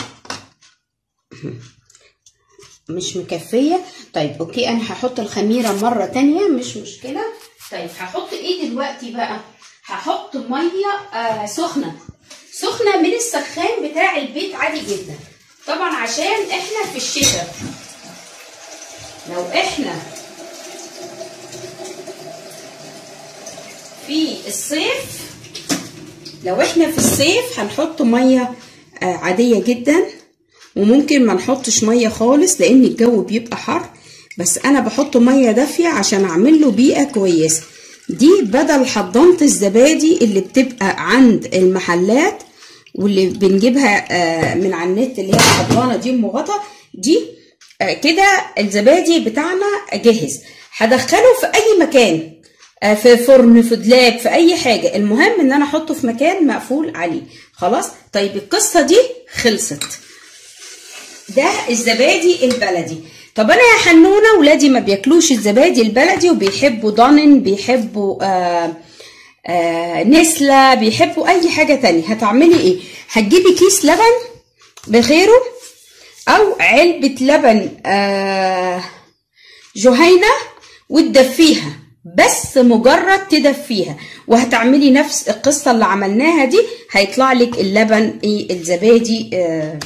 مش مكفية طيب اوكي انا هحط الخميرة مرة تانية مش مشكلة طيب هحط ايه دلوقتي بقى هحط مية آه سخنة سخنة من السخان بتاع البيت عادي جدا طبعا عشان احنا في الشتاء لو احنا في الصيف لو احنا في الصيف هنحط ميه آه، عاديه جدا وممكن ما نحطش ميه خالص لان الجو بيبقى حر بس انا بحط ميه دافيه عشان اعمل له بيئه كويسه دي بدل حضانه الزبادي اللي بتبقى عند المحلات واللي بنجيبها آه، من على النت اللي هي الحضانه دي ام غطا دي آه، كده الزبادي بتاعنا جاهز هدخله في اي مكان آه، في فرن في دولاب في اي حاجه المهم ان انا احطه في مكان مقفول عليه خلاص طيب القصه دي خلصت ده الزبادي البلدي طب انا يا حنونه ولادي ما بياكلوش الزبادي البلدي وبيحبوا ضانن بيحبوا آه آه نسلة بيحبوا اي حاجه تانية هتعملي ايه هتجيبي كيس لبن بخيره او علبه لبن آه جهينه وتدفيها بس مجرد تدفيها وهتعملي نفس القصه اللي عملناها دي هيطلع لك اللبن ايه الزبادي آه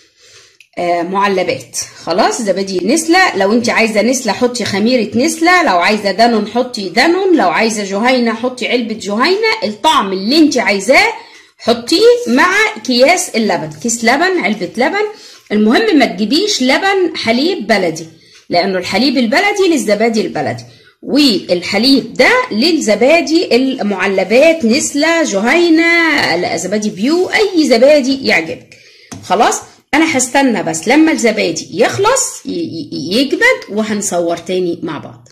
آه معلبات خلاص زبادي نسلة لو انت عايزة نسلة حطي خميرة نسلة لو عايزة دانون حطي دانون لو عايزة جهينة حطي علبة جهينة الطعم اللي انت عايزاه حطيه مع اكياس اللبن كيس لبن علبة لبن المهم ما تجيبيش لبن حليب بلدي لانه الحليب البلدي للزبادي البلدي والحليب ده للزبادي المعلبات نسلة جهينة زبادي بيو اي زبادي يعجبك خلاص انا هستنى بس لما الزبادي يخلص ي- ي- يجمد وهنصور تاني مع بعض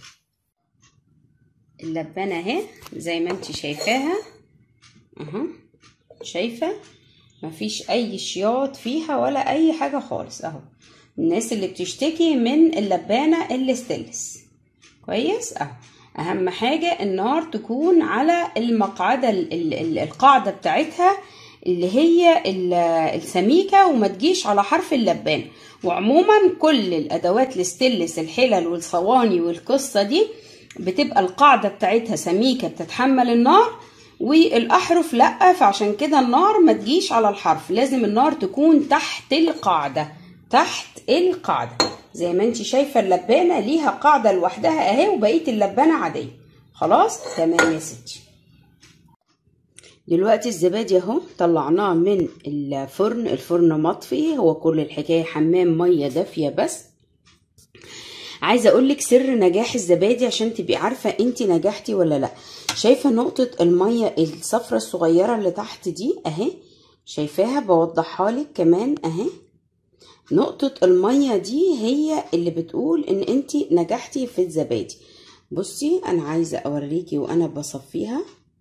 اللبانة اهي زي ما انت شايفاها اهو شايفة مفيش اي شياط فيها ولا اي حاجة خالص اهو الناس اللي بتشتكي من اللبانة الستانلس كويس اهو اهم حاجة النار تكون على المقعدة ال- ال- ال- القاعدة بتاعتها اللي هي ال- السميكة وما تجيش على حرف اللبان وعموما كل الادوات الستانلس الحلل والصواني والقصة دي بتبقى القاعدة بتاعتها سميكة بتتحمل النار والاحرف لا فعشان كده النار ما تجيش على الحرف لازم النار تكون تحت القاعدة تحت القاعدة زي ما انت شايفة اللبانة ليها قاعدة لوحدها اهي وبقية اللبانة عادية خلاص تمام يا ستي دلوقتي الزبادي اهو طلعناه من الفرن الفرن مطفي هو كل الحكايه حمام ميه دافيه بس عايزه اقول لك سر نجاح الزبادي عشان تبقي عارفه انت نجحتي ولا لا شايفه نقطه الميه الصفرة الصغيره اللي تحت دي اهي شايفاها بوضحها لك كمان اهي نقطة المية دي هي اللي بتقول ان انت نجحتي في الزبادي بصي انا عايزة اوريكي وانا بصفيها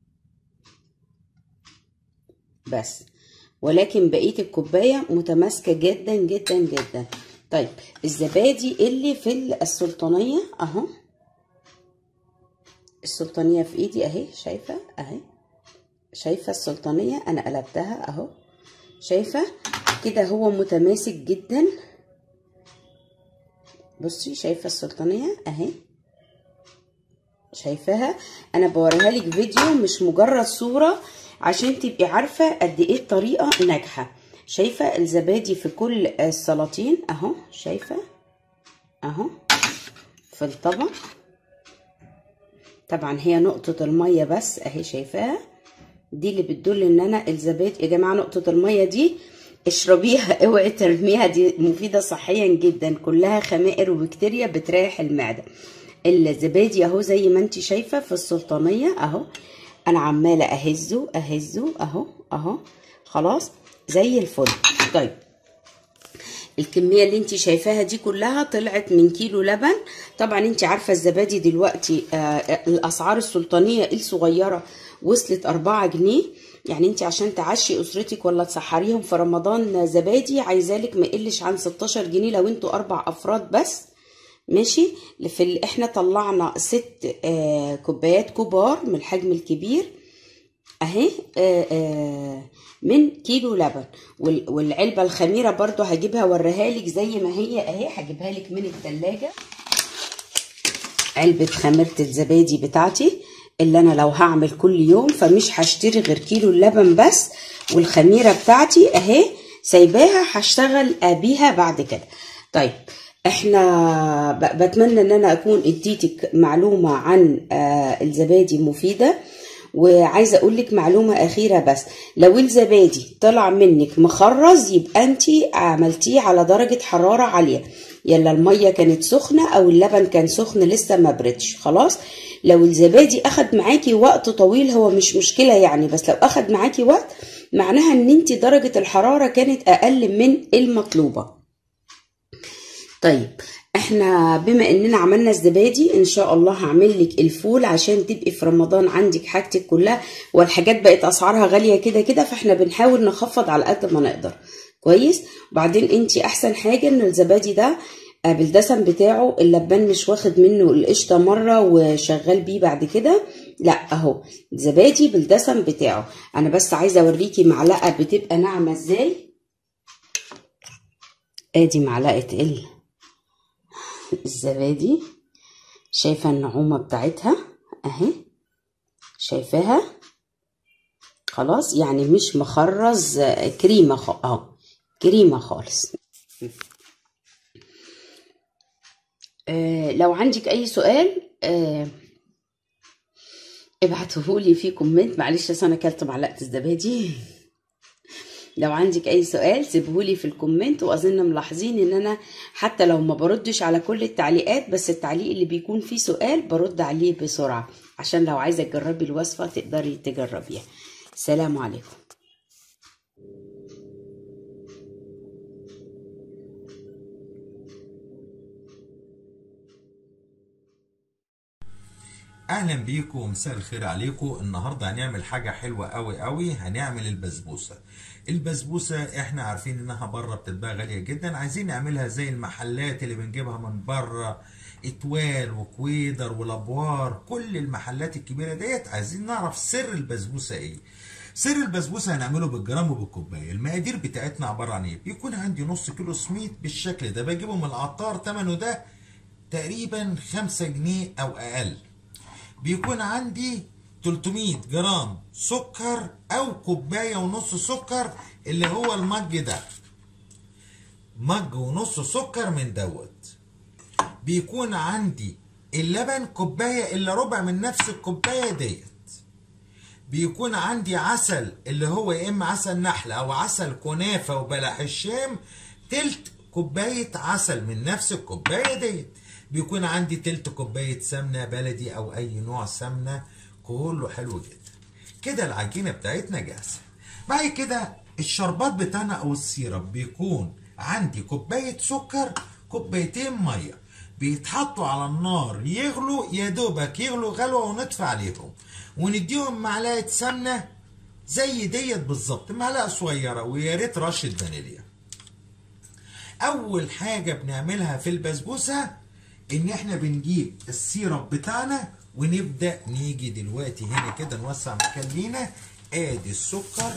بس ولكن بقية الكوباية متماسكة جدا جدا جدا طيب الزبادي اللي في السلطانية اهو السلطانية في ايدي اهي شايفة اهي شايفة السلطانية انا قلبتها اهو شايفة كده هو متماسك جدا بصي شايفة السلطانية اهي شايفاها انا بوريها لك فيديو مش مجرد صورة عشان تبقي عارفة قد ايه الطريقة ناجحة شايفة الزبادي في كل السلاطين اهو شايفة اهو في الطبق طبعا هي نقطة المية بس اهي شايفاها دي اللي بتدل ان انا الزبادي يا جماعة نقطة المية دي اشربيها اوعي ترميها دي مفيدة صحيا جدا كلها خمائر وبكتيريا بتريح المعدة الزبادي اهو زي ما انت شايفة في السلطانية اهو انا عمالة اهزه اهزه اهو اهو خلاص زي الفل طيب الكميه اللي انت شايفاها دي كلها طلعت من كيلو لبن طبعا انت عارفه الزبادي دلوقتي آه الاسعار السلطانيه الصغيره وصلت 4 جنيه يعني انت عشان تعشي اسرتك ولا تسحريهم في رمضان زبادي عايزالك ما يقلش عن 16 جنيه لو انتوا اربع افراد بس ماشي في ال... احنا طلعنا ست آه كوبايات كبار من الحجم الكبير اهي آه آه من كيلو لبن والعلبه الخميره برضو هجيبها اوريها لك زي ما هي اهي هجيبها لك من الثلاجه علبه خميره الزبادي بتاعتي اللي انا لو هعمل كل يوم فمش هشتري غير كيلو اللبن بس والخميره بتاعتي اهي سايباها هشتغل بيها بعد كده طيب احنا بتمنى ان انا اكون اديتك معلومه عن الزبادي مفيده وعايزه اقول لك معلومه اخيره بس لو الزبادي طلع منك مخرز يبقى انت عملتيه على درجه حراره عاليه يلا الميه كانت سخنه او اللبن كان سخن لسه ما بردش خلاص لو الزبادي اخد معاكي وقت طويل هو مش مشكله يعني بس لو اخد معاكي وقت معناها ان انت درجه الحراره كانت اقل من المطلوبه طيب احنا بما اننا عملنا الزبادي ان شاء الله هعمل لك الفول عشان تبقي في رمضان عندك حاجتك كلها والحاجات بقت اسعارها غاليه كده كده فاحنا بنحاول نخفض على قد ما نقدر كويس وبعدين انت احسن حاجه ان الزبادي ده بالدسم بتاعه اللبان مش واخد منه القشطه مره وشغال بيه بعد كده لا اهو زبادي بالدسم بتاعه انا بس عايزه اوريكي معلقه بتبقى ناعمه ازاي ادي معلقه ال الزبادي شايفة النعومة بتاعتها اهي شايفاها خلاص يعني مش مخرز كريمة خ... اهو كريمة خالص آه لو عندك اي سؤال آه ابعتهولي في كومنت معلش انا اكلت معلقة الزبادي لو عندك اي سؤال سيبهولي في الكومنت واظن ملاحظين ان انا حتى لو ما بردش على كل التعليقات بس التعليق اللي بيكون فيه سؤال برد عليه بسرعة عشان لو عايزة تجربي الوصفة تقدري تجربيها سلام عليكم اهلا بيكم ومساء الخير عليكم النهارده هنعمل حاجه حلوه قوي قوي هنعمل البسبوسه البسبوسه احنا عارفين انها بره بتتباع غاليه جدا عايزين نعملها زي المحلات اللي بنجيبها من بره اتوال وكويدر ولابوار كل المحلات الكبيره ديت عايزين نعرف سر البسبوسه ايه سر البسبوسه هنعمله بالجرام وبالكوبايه المقادير بتاعتنا عباره عن ايه بيكون عندي نص كيلو سميد بالشكل ده بجيبه من العطار ثمنه ده تقريبا 5 جنيه او اقل بيكون عندي 300 جرام سكر او كوبايه ونص سكر اللي هو المج ده مج ونص سكر من دوت بيكون عندي اللبن كوبايه الا ربع من نفس الكوبايه ديت بيكون عندي عسل اللي هو يا اما عسل نحل او عسل كنافه وبلح الشام تلت كوبايه عسل من نفس الكوبايه ديت بيكون عندي تلت كوبايه سمنه بلدي او اي نوع سمنه كله حلو جدا كده العجينه بتاعتنا جاهزه بعد كده الشربات بتاعنا او السيرب بيكون عندي كوبايه سكر كوبايتين ميه بيتحطوا على النار يغلوا يا دوبك يغلوا غلوه ونطفي عليهم ونديهم معلقه سمنه زي ديت بالظبط معلقه صغيره ويا ريت رشه فانيليا اول حاجه بنعملها في البسبوسه ان احنا بنجيب السيرب بتاعنا ونبدا نيجي دلوقتي هنا كده نوسع مكان لينا ادي السكر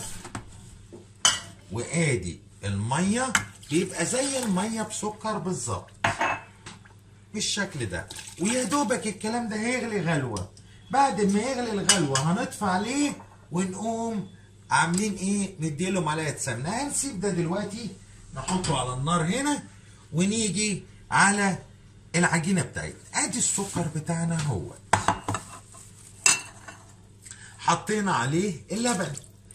وادي الميه بيبقى زي الميه بسكر بالظبط بالشكل ده ويا دوبك الكلام ده هيغلي غلوه بعد ما يغلي الغلوه هنطفي عليه ونقوم عاملين ايه نديله معلقه سمنه هنسيب ده دلوقتي نحطه على النار هنا ونيجي على العجينه بتاعتنا ادي السكر بتاعنا هو حطينا عليه اللبن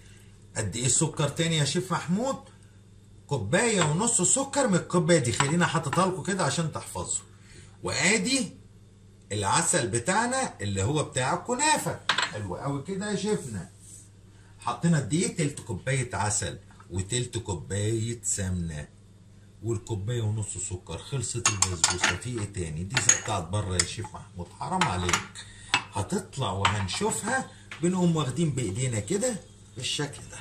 قد ايه السكر تاني يا شيف محمود كوبايه ونص سكر من الكوبايه دي خلينا حاططها لكم كده عشان تحفظوا وادي العسل بتاعنا اللي هو بتاع الكنافه حلو قوي كده يا شيفنا حطينا قد ايه تلت كوبايه عسل وتلت كوبايه سمنه والكوبايه ونص سكر خلصت البسبوسه في ايه تاني دي زي بتاعت بره يا شيف محمود حرام عليك هتطلع وهنشوفها بنقوم واخدين بايدينا كده بالشكل ده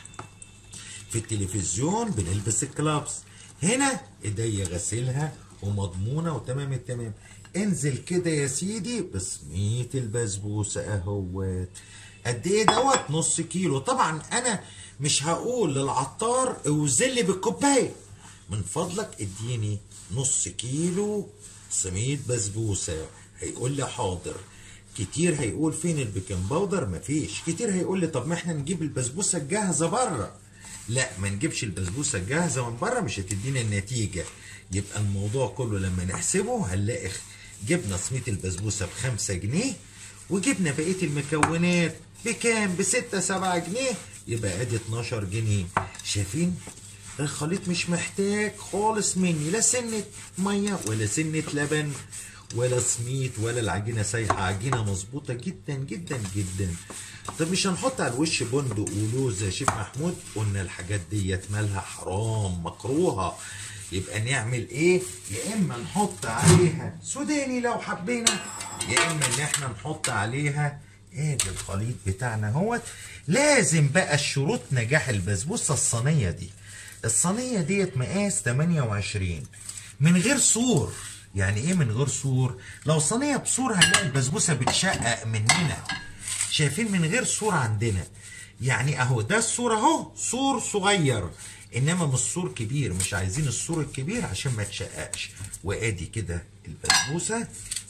في التلفزيون بنلبس الكلابس هنا ايديا غسلها ومضمونه وتمام التمام انزل كده يا سيدي بصمية البسبوسه اهوت قد ايه دوت نص كيلو طبعا انا مش هقول للعطار اوزن لي بالكوبايه من فضلك اديني نص كيلو صمية بسبوسه هيقول لي حاضر كتير هيقول فين البيكنج باودر مفيش كتير هيقول لي طب ما احنا نجيب البسبوسه الجاهزه بره لا ما نجيبش البسبوسه الجاهزه من بره مش هتدينا النتيجه يبقى الموضوع كله لما نحسبه هنلاقي جبنا صمية البسبوسه بخمسة جنيه وجبنا بقيه المكونات بكام بستة سبعة جنيه يبقى ادي 12 جنيه شايفين الخليط مش محتاج خالص مني لا سنة مية ولا سنة لبن ولا سميت ولا العجينة سايحة عجينة مظبوطة جدا جدا جدا طب مش هنحط على الوش بندق ولوز يا شيف محمود قلنا الحاجات ديت مالها حرام مكروهة يبقى نعمل ايه يا اما نحط عليها سوداني لو حبينا يا اما ان احنا نحط عليها ادي الخليط بتاعنا اهوت لازم بقى الشروط نجاح البسبوسه الصينيه دي الصينيه ديت مقاس 28 من غير سور يعني ايه من غير سور لو صينيه بسور هنلاقي البسبوسه بتشقق مننا شايفين من غير سور عندنا يعني اهو ده السور اهو سور صغير انما مش سور كبير مش عايزين السور الكبير عشان ما تشققش وادي كده البسبوسه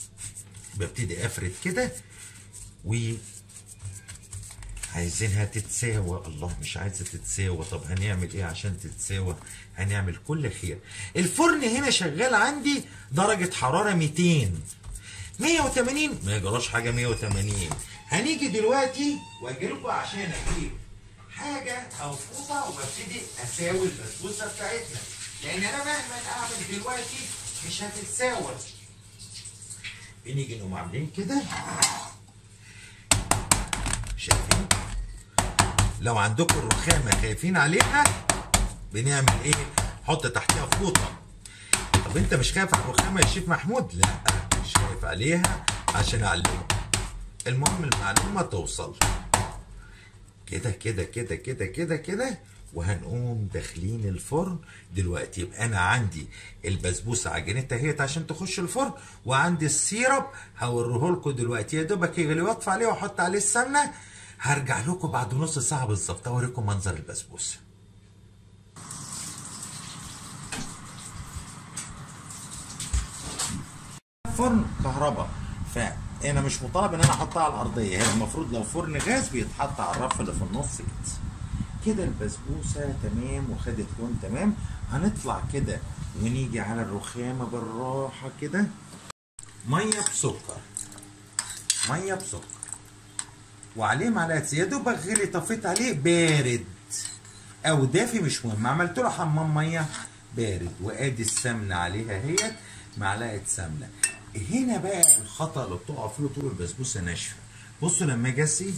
ببتدي افرد كده و عايزينها تتساوى الله مش عايزه تتساوى طب هنعمل ايه عشان تتساوى هنعمل كل خير الفرن هنا شغال عندي درجه حراره 200 180 ما يجراش حاجه 180 هنيجي دلوقتي واجي لكم عشان اجيب حاجه او فوطه وابتدي اساوي البسبوسه بتاعتنا لان انا مهما اعمل دلوقتي مش هتتساوى بنيجي نقوم عاملين كده شايفين لو عندكم الرخامه خايفين عليها بنعمل ايه حط تحتها فوطه طب انت مش خايف على الرخامه يا شيف محمود لا مش خايف عليها عشان اعلمك المهم المعلومه توصل كده كده كده كده كده كده وهنقوم داخلين الفرن دلوقتي يبقى انا عندي البسبوسه عجينتها اهيت عشان تخش الفرن وعندي السيرب هوريه لكم دلوقتي يا دوبك يغلي واطفي عليه واحط عليه السمنه هرجع لكم بعد نص ساعه بالظبط اوريكم منظر البسبوسه فرن كهرباء فانا مش مطالب ان انا احطها على الارضيه هي المفروض لو فرن غاز بيتحط على الرف اللي في النص كده كده البسبوسه تمام وخدت لون تمام هنطلع كده ونيجي على الرخامه بالراحه كده ميه بسكر ميه بسكر وعليه معلقه زيت يا دوبك غلي طفيت عليه بارد او دافي مش مهم عملت له حمام ميه بارد وادي السمنه عليها اهيت معلقه سمنه هنا بقى الخطا اللي بتقع فيه طول البسبوسه ناشفه بصوا لما اجي اسقي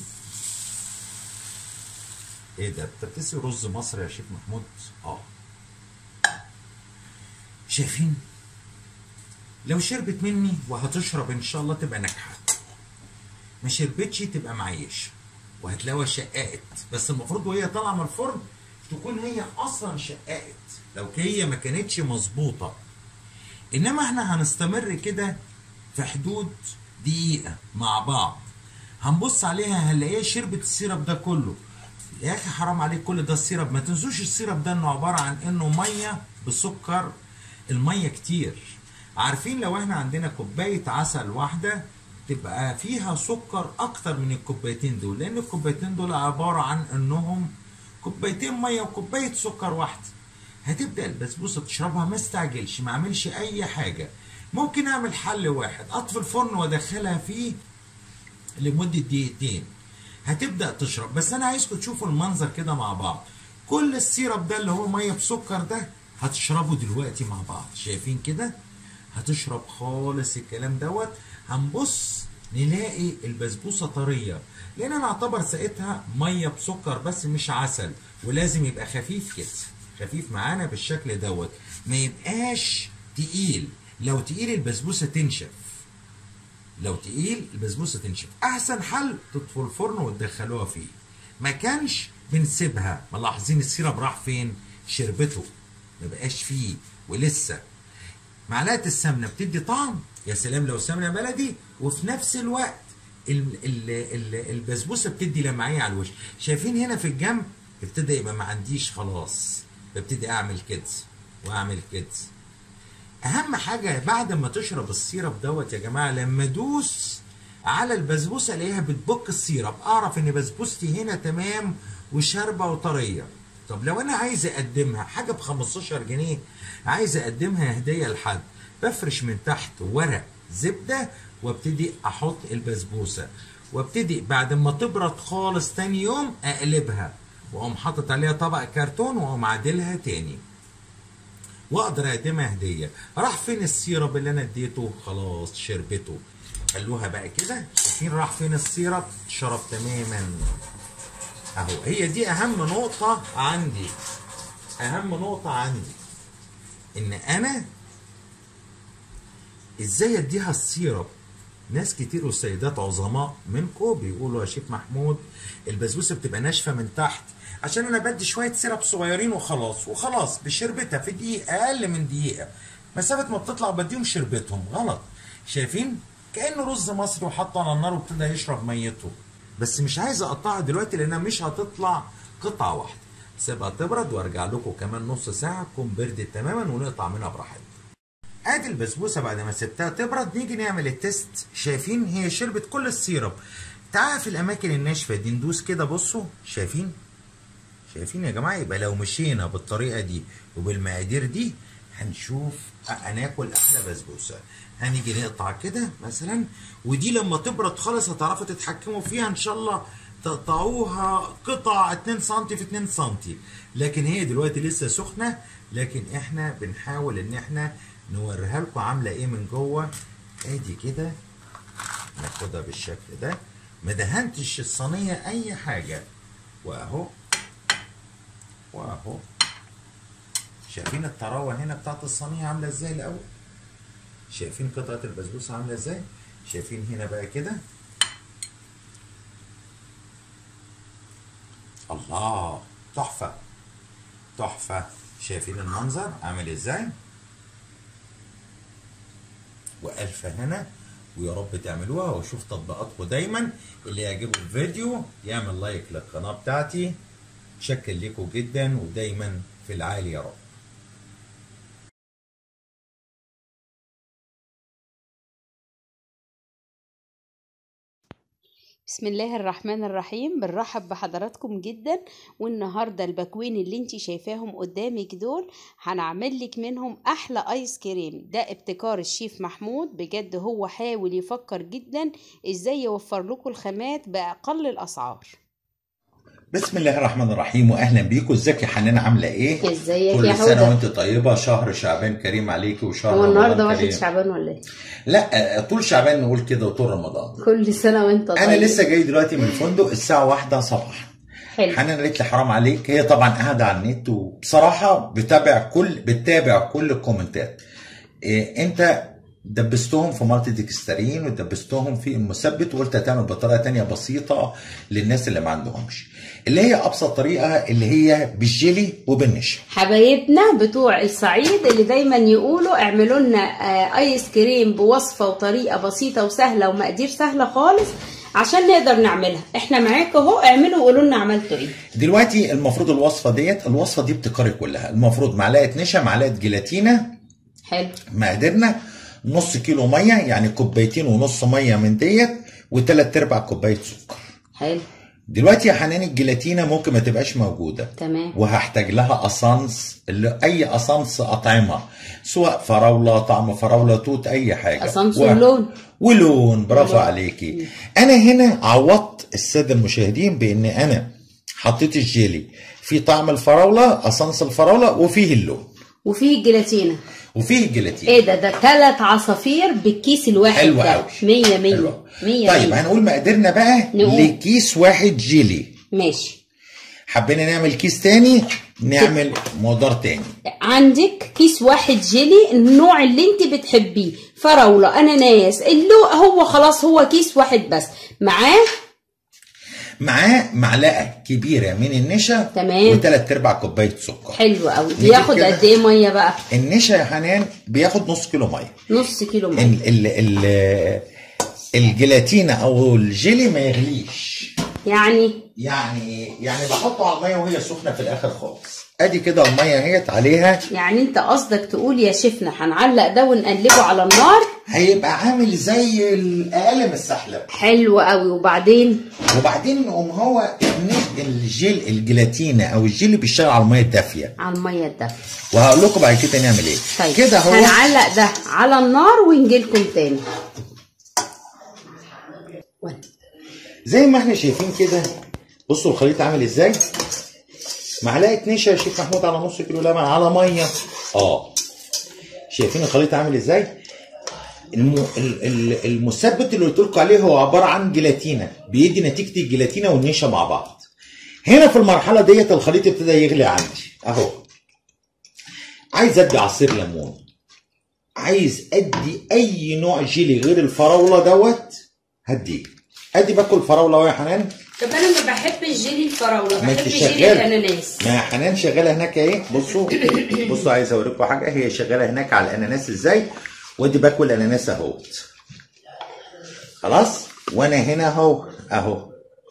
ايه ده انت بتسقي رز مصري يا شيخ محمود اه شايفين لو شربت مني وهتشرب ان شاء الله تبقى ناجحه ما شربتش تبقى معيش وهتلاقيها شققت بس المفروض وهي طالعه من الفرن تكون هي اصلا شققت لو هي ما كانتش مظبوطه انما احنا هنستمر كده في حدود دقيقه مع بعض هنبص عليها هنلاقيها شربت السيرب ده كله يا اخي حرام عليك كل ده السيرب ما تنسوش السيرب ده انه عباره عن انه ميه بسكر الميه كتير عارفين لو احنا عندنا كوبايه عسل واحده تبقى فيها سكر اكتر من الكوبايتين دول لان الكوبايتين دول عباره عن انهم كوبايتين ميه وكوبايه سكر واحده هتبدا البسبوسه تشربها ما استعجلش ما اعملش اي حاجه ممكن اعمل حل واحد اطفي الفرن وادخلها فيه لمده دقيقتين هتبدا تشرب بس انا عايزكم تشوفوا المنظر كده مع بعض كل السيرب ده اللي هو ميه بسكر ده هتشربه دلوقتي مع بعض شايفين كده هتشرب خالص الكلام دوت هنبص نلاقي البسبوسه طريه لان انا اعتبر سقيتها ميه بسكر بس مش عسل ولازم يبقى خفيف كده خفيف معانا بالشكل دوت ما يبقاش تقيل لو تقيل البسبوسه تنشف لو تقيل البسبوسه تنشف احسن حل تطفوا الفرن وتدخلوها فيه ما كانش بنسيبها ملاحظين السيرب راح فين شربته ما بقاش فيه ولسه معلقه السمنه بتدي طعم يا سلام لو سمنه بلدي وفي نفس الوقت ال- ال- ال- البسبوسه بتدي لمعيه على الوش شايفين هنا في الجنب ابتدى يبقى ما عنديش خلاص ببتدي اعمل كده واعمل كده اهم حاجه بعد ما تشرب السيرب دوت يا جماعه لما ادوس على البسبوسه الاقيها بتبك السيرب اعرف ان بسبوستي هنا تمام وشاربه وطريه طب لو انا عايز اقدمها حاجه ب 15 جنيه عايز اقدمها هديه لحد بفرش من تحت ورق زبده وابتدي احط البسبوسه وابتدي بعد ما تبرد خالص تاني يوم اقلبها واقوم حاطط عليها طبق كرتون واقوم عادلها تاني واقدر اقدمها هديه راح فين السيرب اللي انا اديته خلاص شربته خلوها بقى كده شايفين راح فين السيرب شرب تماما اهو هي دي اهم نقطه عندي اهم نقطه عندي ان انا ازاي اديها السيرب ناس كتير والسيدات عظماء منكم بيقولوا يا شيخ محمود البسبوسه بتبقى ناشفه من تحت عشان انا بدي شويه سيرب صغيرين وخلاص وخلاص بشربتها في دقيقه اقل من دقيقه مسافه ما بتطلع بديهم شربتهم غلط شايفين كانه رز مصري وحطه على النار وابتدى يشرب ميته بس مش عايز اقطعها دلوقتي لانها مش هتطلع قطعه واحده سيبها تبرد وارجع لكم كمان نص ساعه تكون بردت تماما ونقطع منها براحتنا ادي البسبوسه بعد ما سبتها تبرد نيجي نعمل التيست شايفين هي شربت كل السيرب تعال في الاماكن الناشفه دي ندوس كده بصوا شايفين شايفين يا جماعه يبقى لو مشينا بالطريقه دي وبالمقادير دي هنشوف هناكل احلى بسبوسه هنيجي نقطع كده مثلا ودي لما تبرد خالص هتعرفوا تتحكموا فيها ان شاء الله تقطعوها قطع 2 سم في 2 سم لكن هي دلوقتي لسه سخنه لكن احنا بنحاول ان احنا نوريها لكم عامله ايه من جوه ادي كده ناخدها بالشكل ده ما دهنتش الصينيه اي حاجه واهو واهو شايفين الطراوه هنا بتاعت الصينيه عامله ازاي الاول شايفين قطعه البسبوسه عامله ازاي شايفين هنا بقى كده الله تحفه تحفه شايفين المنظر عامل ازاي والف هنا ويا رب تعملوها واشوف تطبيقاتكم دايما اللي يعجبه الفيديو يعمل لايك للقناه بتاعتي شكر لكم جدا ودايما في العالي يا رب بسم الله الرحمن الرحيم بنرحب بحضراتكم جدا والنهارده البكوين اللي انتي شايفاهم قدامك دول هنعمل لك منهم احلى ايس كريم ده ابتكار الشيف محمود بجد هو حاول يفكر جدا ازاي يوفر لكم الخامات باقل الاسعار بسم الله الرحمن الرحيم واهلا بيكم ازيك يا حنان عامله ايه ازيك كل يا سنه حوده وانت طيبه شهر شعبان كريم عليكي وشهر هو النهارده رمضان واحد كريم. شعبان ولا ايه لا طول شعبان نقول كده وطول رمضان كل سنه وانت طيب انا لسه جاي دلوقتي من الفندق الساعه واحدة صباحا حلو حنان قالت لي حرام عليك هي طبعا قاعده على النت وبصراحه بتابع كل بتتابع كل الكومنتات إيه انت دبستهم في مالتي ديكسترين ودبستهم في المثبت وقلت هتعمل بطريقه تانية بسيطه للناس اللي ما عندهمش اللي هي ابسط طريقه اللي هي بالجيلي وبالنشا حبايبنا بتوع الصعيد اللي دايما يقولوا اعملوا لنا آه، ايس كريم بوصفه وطريقه بسيطه وسهله ومقادير سهله خالص عشان نقدر نعملها احنا معاكم اهو اعملوا وقولوا لنا عملتوا ايه دلوقتي المفروض الوصفه ديت الوصفه دي ابتكاري كلها المفروض معلقه نشا معلقه جيلاتينا حلو مقاديرنا نص كيلو ميه يعني كوبايتين ونص ميه من ديت وثلاث ارباع كوبايه سكر حلو دلوقتي يا حنان الجيلاتينا ممكن ما تبقاش موجوده تمام وهحتاج لها اسانس اللي اي اسانس اطعمه سواء فراوله طعم فراوله توت اي حاجه اسانس و- ولون ولون برافو ولون. عليكي انا هنا عوضت الساده المشاهدين بان انا حطيت الجيلي في طعم الفراوله اسانس الفراوله وفيه اللون وفيه الجيلاتينا وفيه الجيلاتين ايه ده ده ثلاث عصافير بالكيس الواحد حلو ده قوي 100 100 حلو. 100 طيب 100 هنقول مقاديرنا بقى نقول. لكيس واحد جيلي ماشي حبينا نعمل كيس تاني نعمل مقدار تاني عندك كيس واحد جيلي النوع اللي انت بتحبيه فراولة اناناس اللو هو خلاص هو كيس واحد بس معاه معاه معلقه كبيره من النشا تمام. وثلاث ارباع كوبايه سكر حلو قوي نجيب بياخد كده. قد ايه ميه بقى النشا يا حنان بياخد نص كيلو ميه نص كيلو ميه ال ال ال الجيلاتينا او الجيلي ما يغليش يعني يعني يعني بحطه على الميه وهي سخنه في الاخر خالص ادي كده الميه اهيت عليها يعني انت قصدك تقول يا شيفنا هنعلق ده ونقلبه على النار هيبقى عامل زي الاقل من السحلب حلو قوي وبعدين وبعدين نقوم هو النش- الجيل الجيلاتينا او الجيلي بيشتغل على الميه الدافيه على الميه الدافيه وهقول لكم بعد كده نعمل ايه طيب كده هو هنعلق ده على النار ونجيلكم تاني زي ما احنا شايفين كده بصوا الخليط عامل ازاي معلقه نشا يا شيخ محمود على نص كيلو لبن على ميه اه شايفين الخليط عامل ازاي الم... ال- ال- المثبت اللي قلت لكم عليه هو عباره عن جيلاتينا بيدي نتيجه الجيلاتينا والنشا مع بعض هنا في المرحله ديت الخليط ابتدى يغلي عندي اهو عايز ادي عصير ليمون عايز ادي اي نوع جيلي غير الفراوله دوت هديه ادي باكل فراوله أهو يا حنان طب انا ما بحبش جيلي الفراوله ما بحب انت جيلي شغال. الاناناس ما حنان شغاله هناك ايه بصوا بصوا عايز اوريكم حاجه هي شغاله هناك على الاناناس ازاي ودي باكل اناناس اهوت خلاص وانا هنا اهو اهو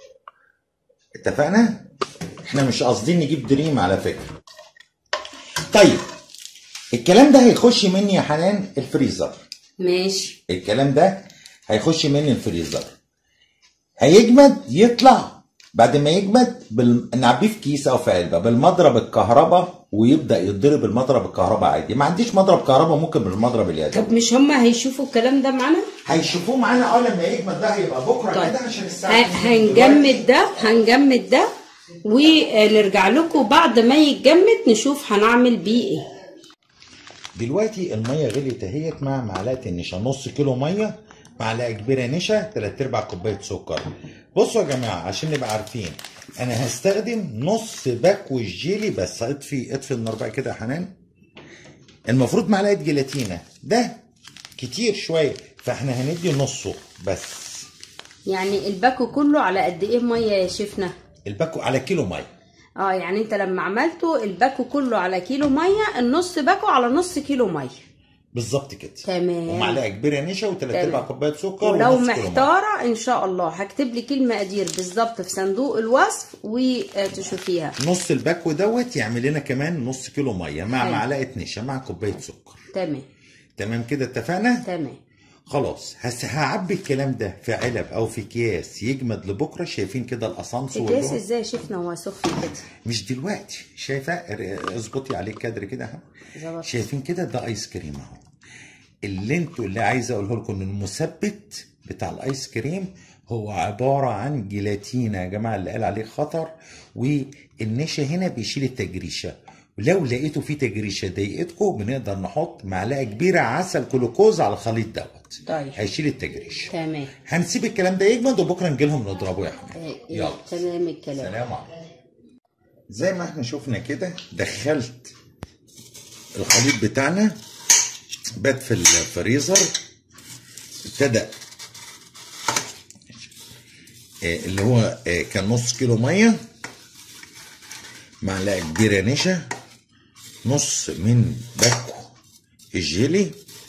اتفقنا احنا مش قاصدين نجيب دريم على فكره طيب الكلام ده هيخش مني يا حنان الفريزر ماشي الكلام ده هيخش مني الفريزر هيجمد يطلع بعد ما يجمد بال... نعبيه في كيس او في علبه بالمضرب الكهرباء ويبدا يتضرب المضرب الكهرباء عادي ما عنديش مضرب كهرباء ممكن بالمضرب اليدوي طب مش هما هيشوفوا الكلام ده معانا هيشوفوه معانا اه لما يجمد ده هيبقى بكره طيب. كده عشان الساعه ه- 2 هنجمد ده هنجمد ده ونرجع لكم بعد ما يتجمد نشوف هنعمل بيه ايه دلوقتي الميه غليت اهيت مع معلقه النشا نص كيلو ميه معلقه كبيره نشا تلات ارباع كوبايه سكر بصوا يا جماعه عشان نبقى عارفين انا هستخدم نص باكو الجيلي بس اطفي اطفي النار بقى كده يا حنان المفروض معلقه جيلاتينا ده كتير شويه فاحنا هندي نصه بس يعني الباكو كله على قد ايه ميه يا شيفنا الباكو على كيلو ميه اه يعني انت لما عملته الباكو كله على كيلو ميه النص باكو على نص كيلو ميه بالظبط كده تمام. ومعلقه كبيره نشا وثلاث تمام. ارباع كوبايه سكر ولو ونص كيلو مية. محتاره ان شاء الله هكتب لك المقادير بالظبط في صندوق الوصف وتشوفيها نص الباكو دوت يعمل لنا كمان نص كيلو ميه مع حلو. معلقه نشا مع كوبايه سكر تمام تمام كده اتفقنا تمام خلاص هس هعبي الكلام ده في علب او في اكياس يجمد لبكره شايفين كده الاسانس الكاس واللون ازاي شفنا هو سخن كده مش دلوقتي شايفه ر- اظبطي عليه كادر كده اهو ظبط. شايفين كده ده ايس كريم اهو اللي انتوا اللي عايز اقوله لكم ان المثبت بتاع الايس كريم هو عباره عن جيلاتينا يا جماعه اللي قال عليه خطر والنشا هنا بيشيل التجريشه ولو لقيتوا فيه تجريشه ضايقتكم بنقدر نحط معلقه كبيره عسل جلوكوز على الخليط دوت طيب. هيشيل التجريشه تمام هنسيب الكلام ده يجمد وبكره نجي لهم نضربه يا حبيبي إيه، يلا تمام الكلام سلام عليكم زي ما احنا شفنا كده دخلت الخليط بتاعنا بات في الفريزر ابتدى آه، اللي هو آه، كان نص كيلو ميه معلقه كبيره نشا نص من باكو الجيلي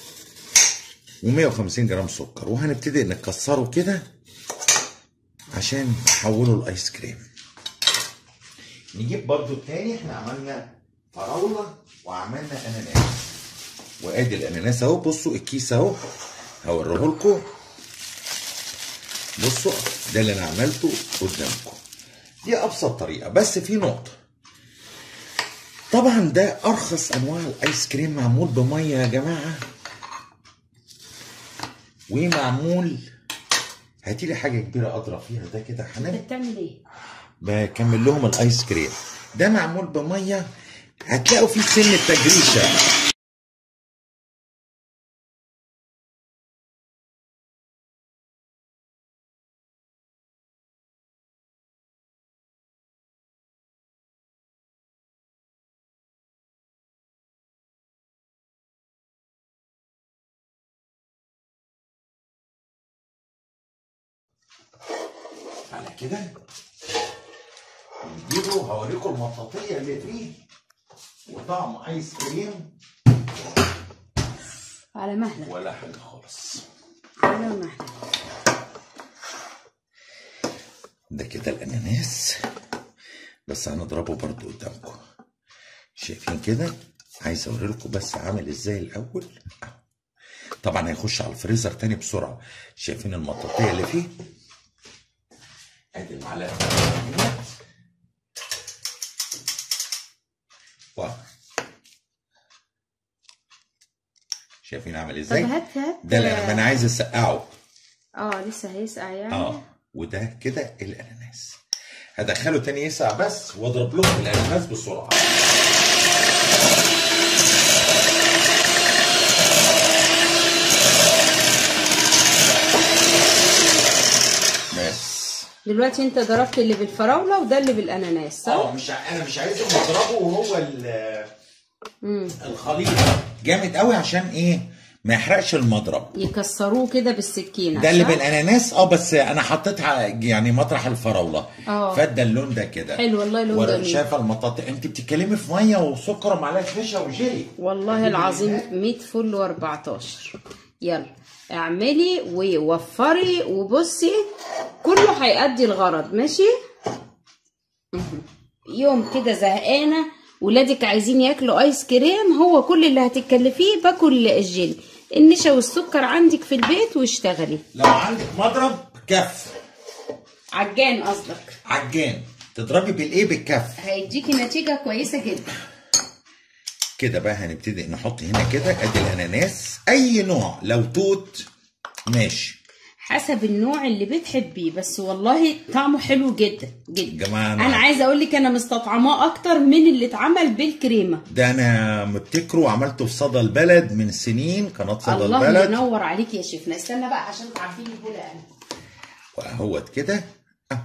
و150 جرام سكر وهنبتدي نكسره كده عشان نحوله لايس كريم نجيب برضو التاني احنا عملنا فراولة وعملنا اناناس وادي الاناناس اهو بصوا الكيس اهو هوريه لكم بصوا ده اللي انا عملته قدامكم دي ابسط طريقه بس في نقطه طبعا ده ارخص انواع الايس كريم معمول بميه يا جماعه ومعمول هاتي لي حاجه كبيره اضرب فيها ده كده يا حنان انت بتعمل ايه؟ بكمل لهم الايس كريم ده معمول بميه هتلاقوا فيه سن التجريشه على كده نجيبه هوريكم المطاطية اللي فيه وطعم ايس كريم على مهلك ولا حاجة خالص على مهلك ده كده الاناناس بس هنضربه برضو قدامكم شايفين كده عايز اوري لكم بس عامل ازاي الاول أهو. طبعا هيخش على الفريزر تاني بسرعه شايفين المطاطيه اللي فيه ادي المعلقه واو شايفين عامل طب ازاي هات هات ده اللي انا عايز اسقعه اه لسه هيسقع يعني اه وده كده الاناناس هدخله تاني يسقع بس واضرب لهم الاناناس بسرعه بس دلوقتي انت ضربت اللي بالفراوله وده اللي بالاناناس صح؟ اه مش ع- انا مش عايزهم يضربوا وهو ال- امم الخليط جامد قوي عشان ايه ما يحرقش المضرب يكسروه كده بالسكينه ده اللي صح؟ بالاناناس اه بس انا حطيتها يعني مطرح الفراوله اه. فادى اللون ده كده حلو والله لون ورا- جميل. شايفه المطاطا انت بتتكلمي في ميه وسكر ومعلقه نشا وجيلي والله العظيم 100 فل و14 يلا اعملي ووفري وبصي كله هيأدي الغرض ماشي مهم. يوم كده زهقانه ولادك عايزين ياكلوا ايس كريم هو كل اللي هتتكلفيه باكل الجيلي النشا والسكر عندك في البيت واشتغلي لو عندك مضرب كف عجان قصدك عجان تضربي بالايه بالكف هيديكي نتيجه كويسه جدا كده بقى هنبتدي نحط هنا كده ادي الاناناس اي نوع لو توت ماشي حسب النوع اللي بتحبيه بس والله طعمه حلو جدا جدا جماعة أنا- انا عايزه اقول لك انا مستطعماه اكتر من اللي اتعمل بالكريمه ده انا مبتكره وعملته في صدى البلد من سنين قناه صدى الله البلد ينور عليك يا شيفنا استنى بقى عشان تعرفين البوله انا واهوت كده اهو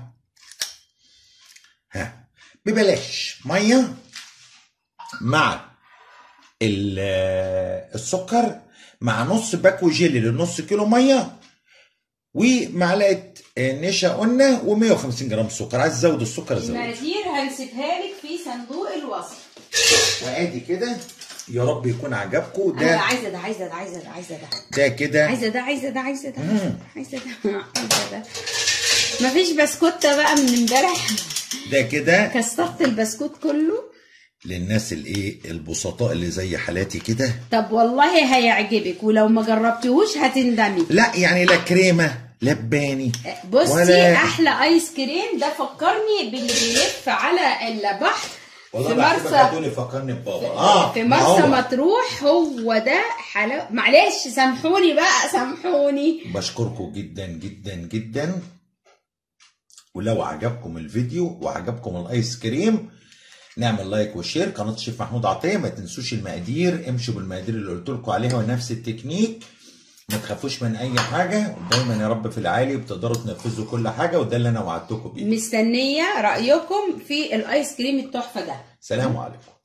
ها ببلاش ميه مع ال- السكر مع نص باكو جيلي لنص كيلو ميه ومعلقه نشا قلنا و150 جرام سكر عايز تزود السكر زود المقادير هنسيبها لك في صندوق الوصف وادي كده يا رب يكون عجبكم انا ده عايزه ده عايزه ده عايزه ده عايزه ده ده كده عايزه ده عايزه ده عايزه ده مم. عايزه ده عايزه ده مفيش بسكوته بقى من امبارح ده كده كسرت البسكوت كله للناس الايه البسطاء اللي زي حالاتي كده طب والله هيعجبك ولو ما جربتهوش هتندمي لا يعني لا كريمه لا باني بصي ولا- احلى ايس كريم ده فكرني باللي بيلف على البحر والله في بحسبك مرسى هتقولي فكرني ببابا اه في ما مرسى هو. مطروح هو ده حلاوه معلش سامحوني بقى سامحوني بشكركم جدا جدا جدا ولو عجبكم الفيديو وعجبكم الايس كريم نعمل لايك وشير قناه الشيف محمود عطيه ما تنسوش المقادير امشوا بالمقادير اللي قلت لكم عليها ونفس التكنيك ما تخافوش من اي حاجه ودايما يا رب في العالي بتقدروا تنفذوا كل حاجه وده اللي انا وعدتكم بيه مستنيه رايكم في الايس كريم التحفه ده سلام عليكم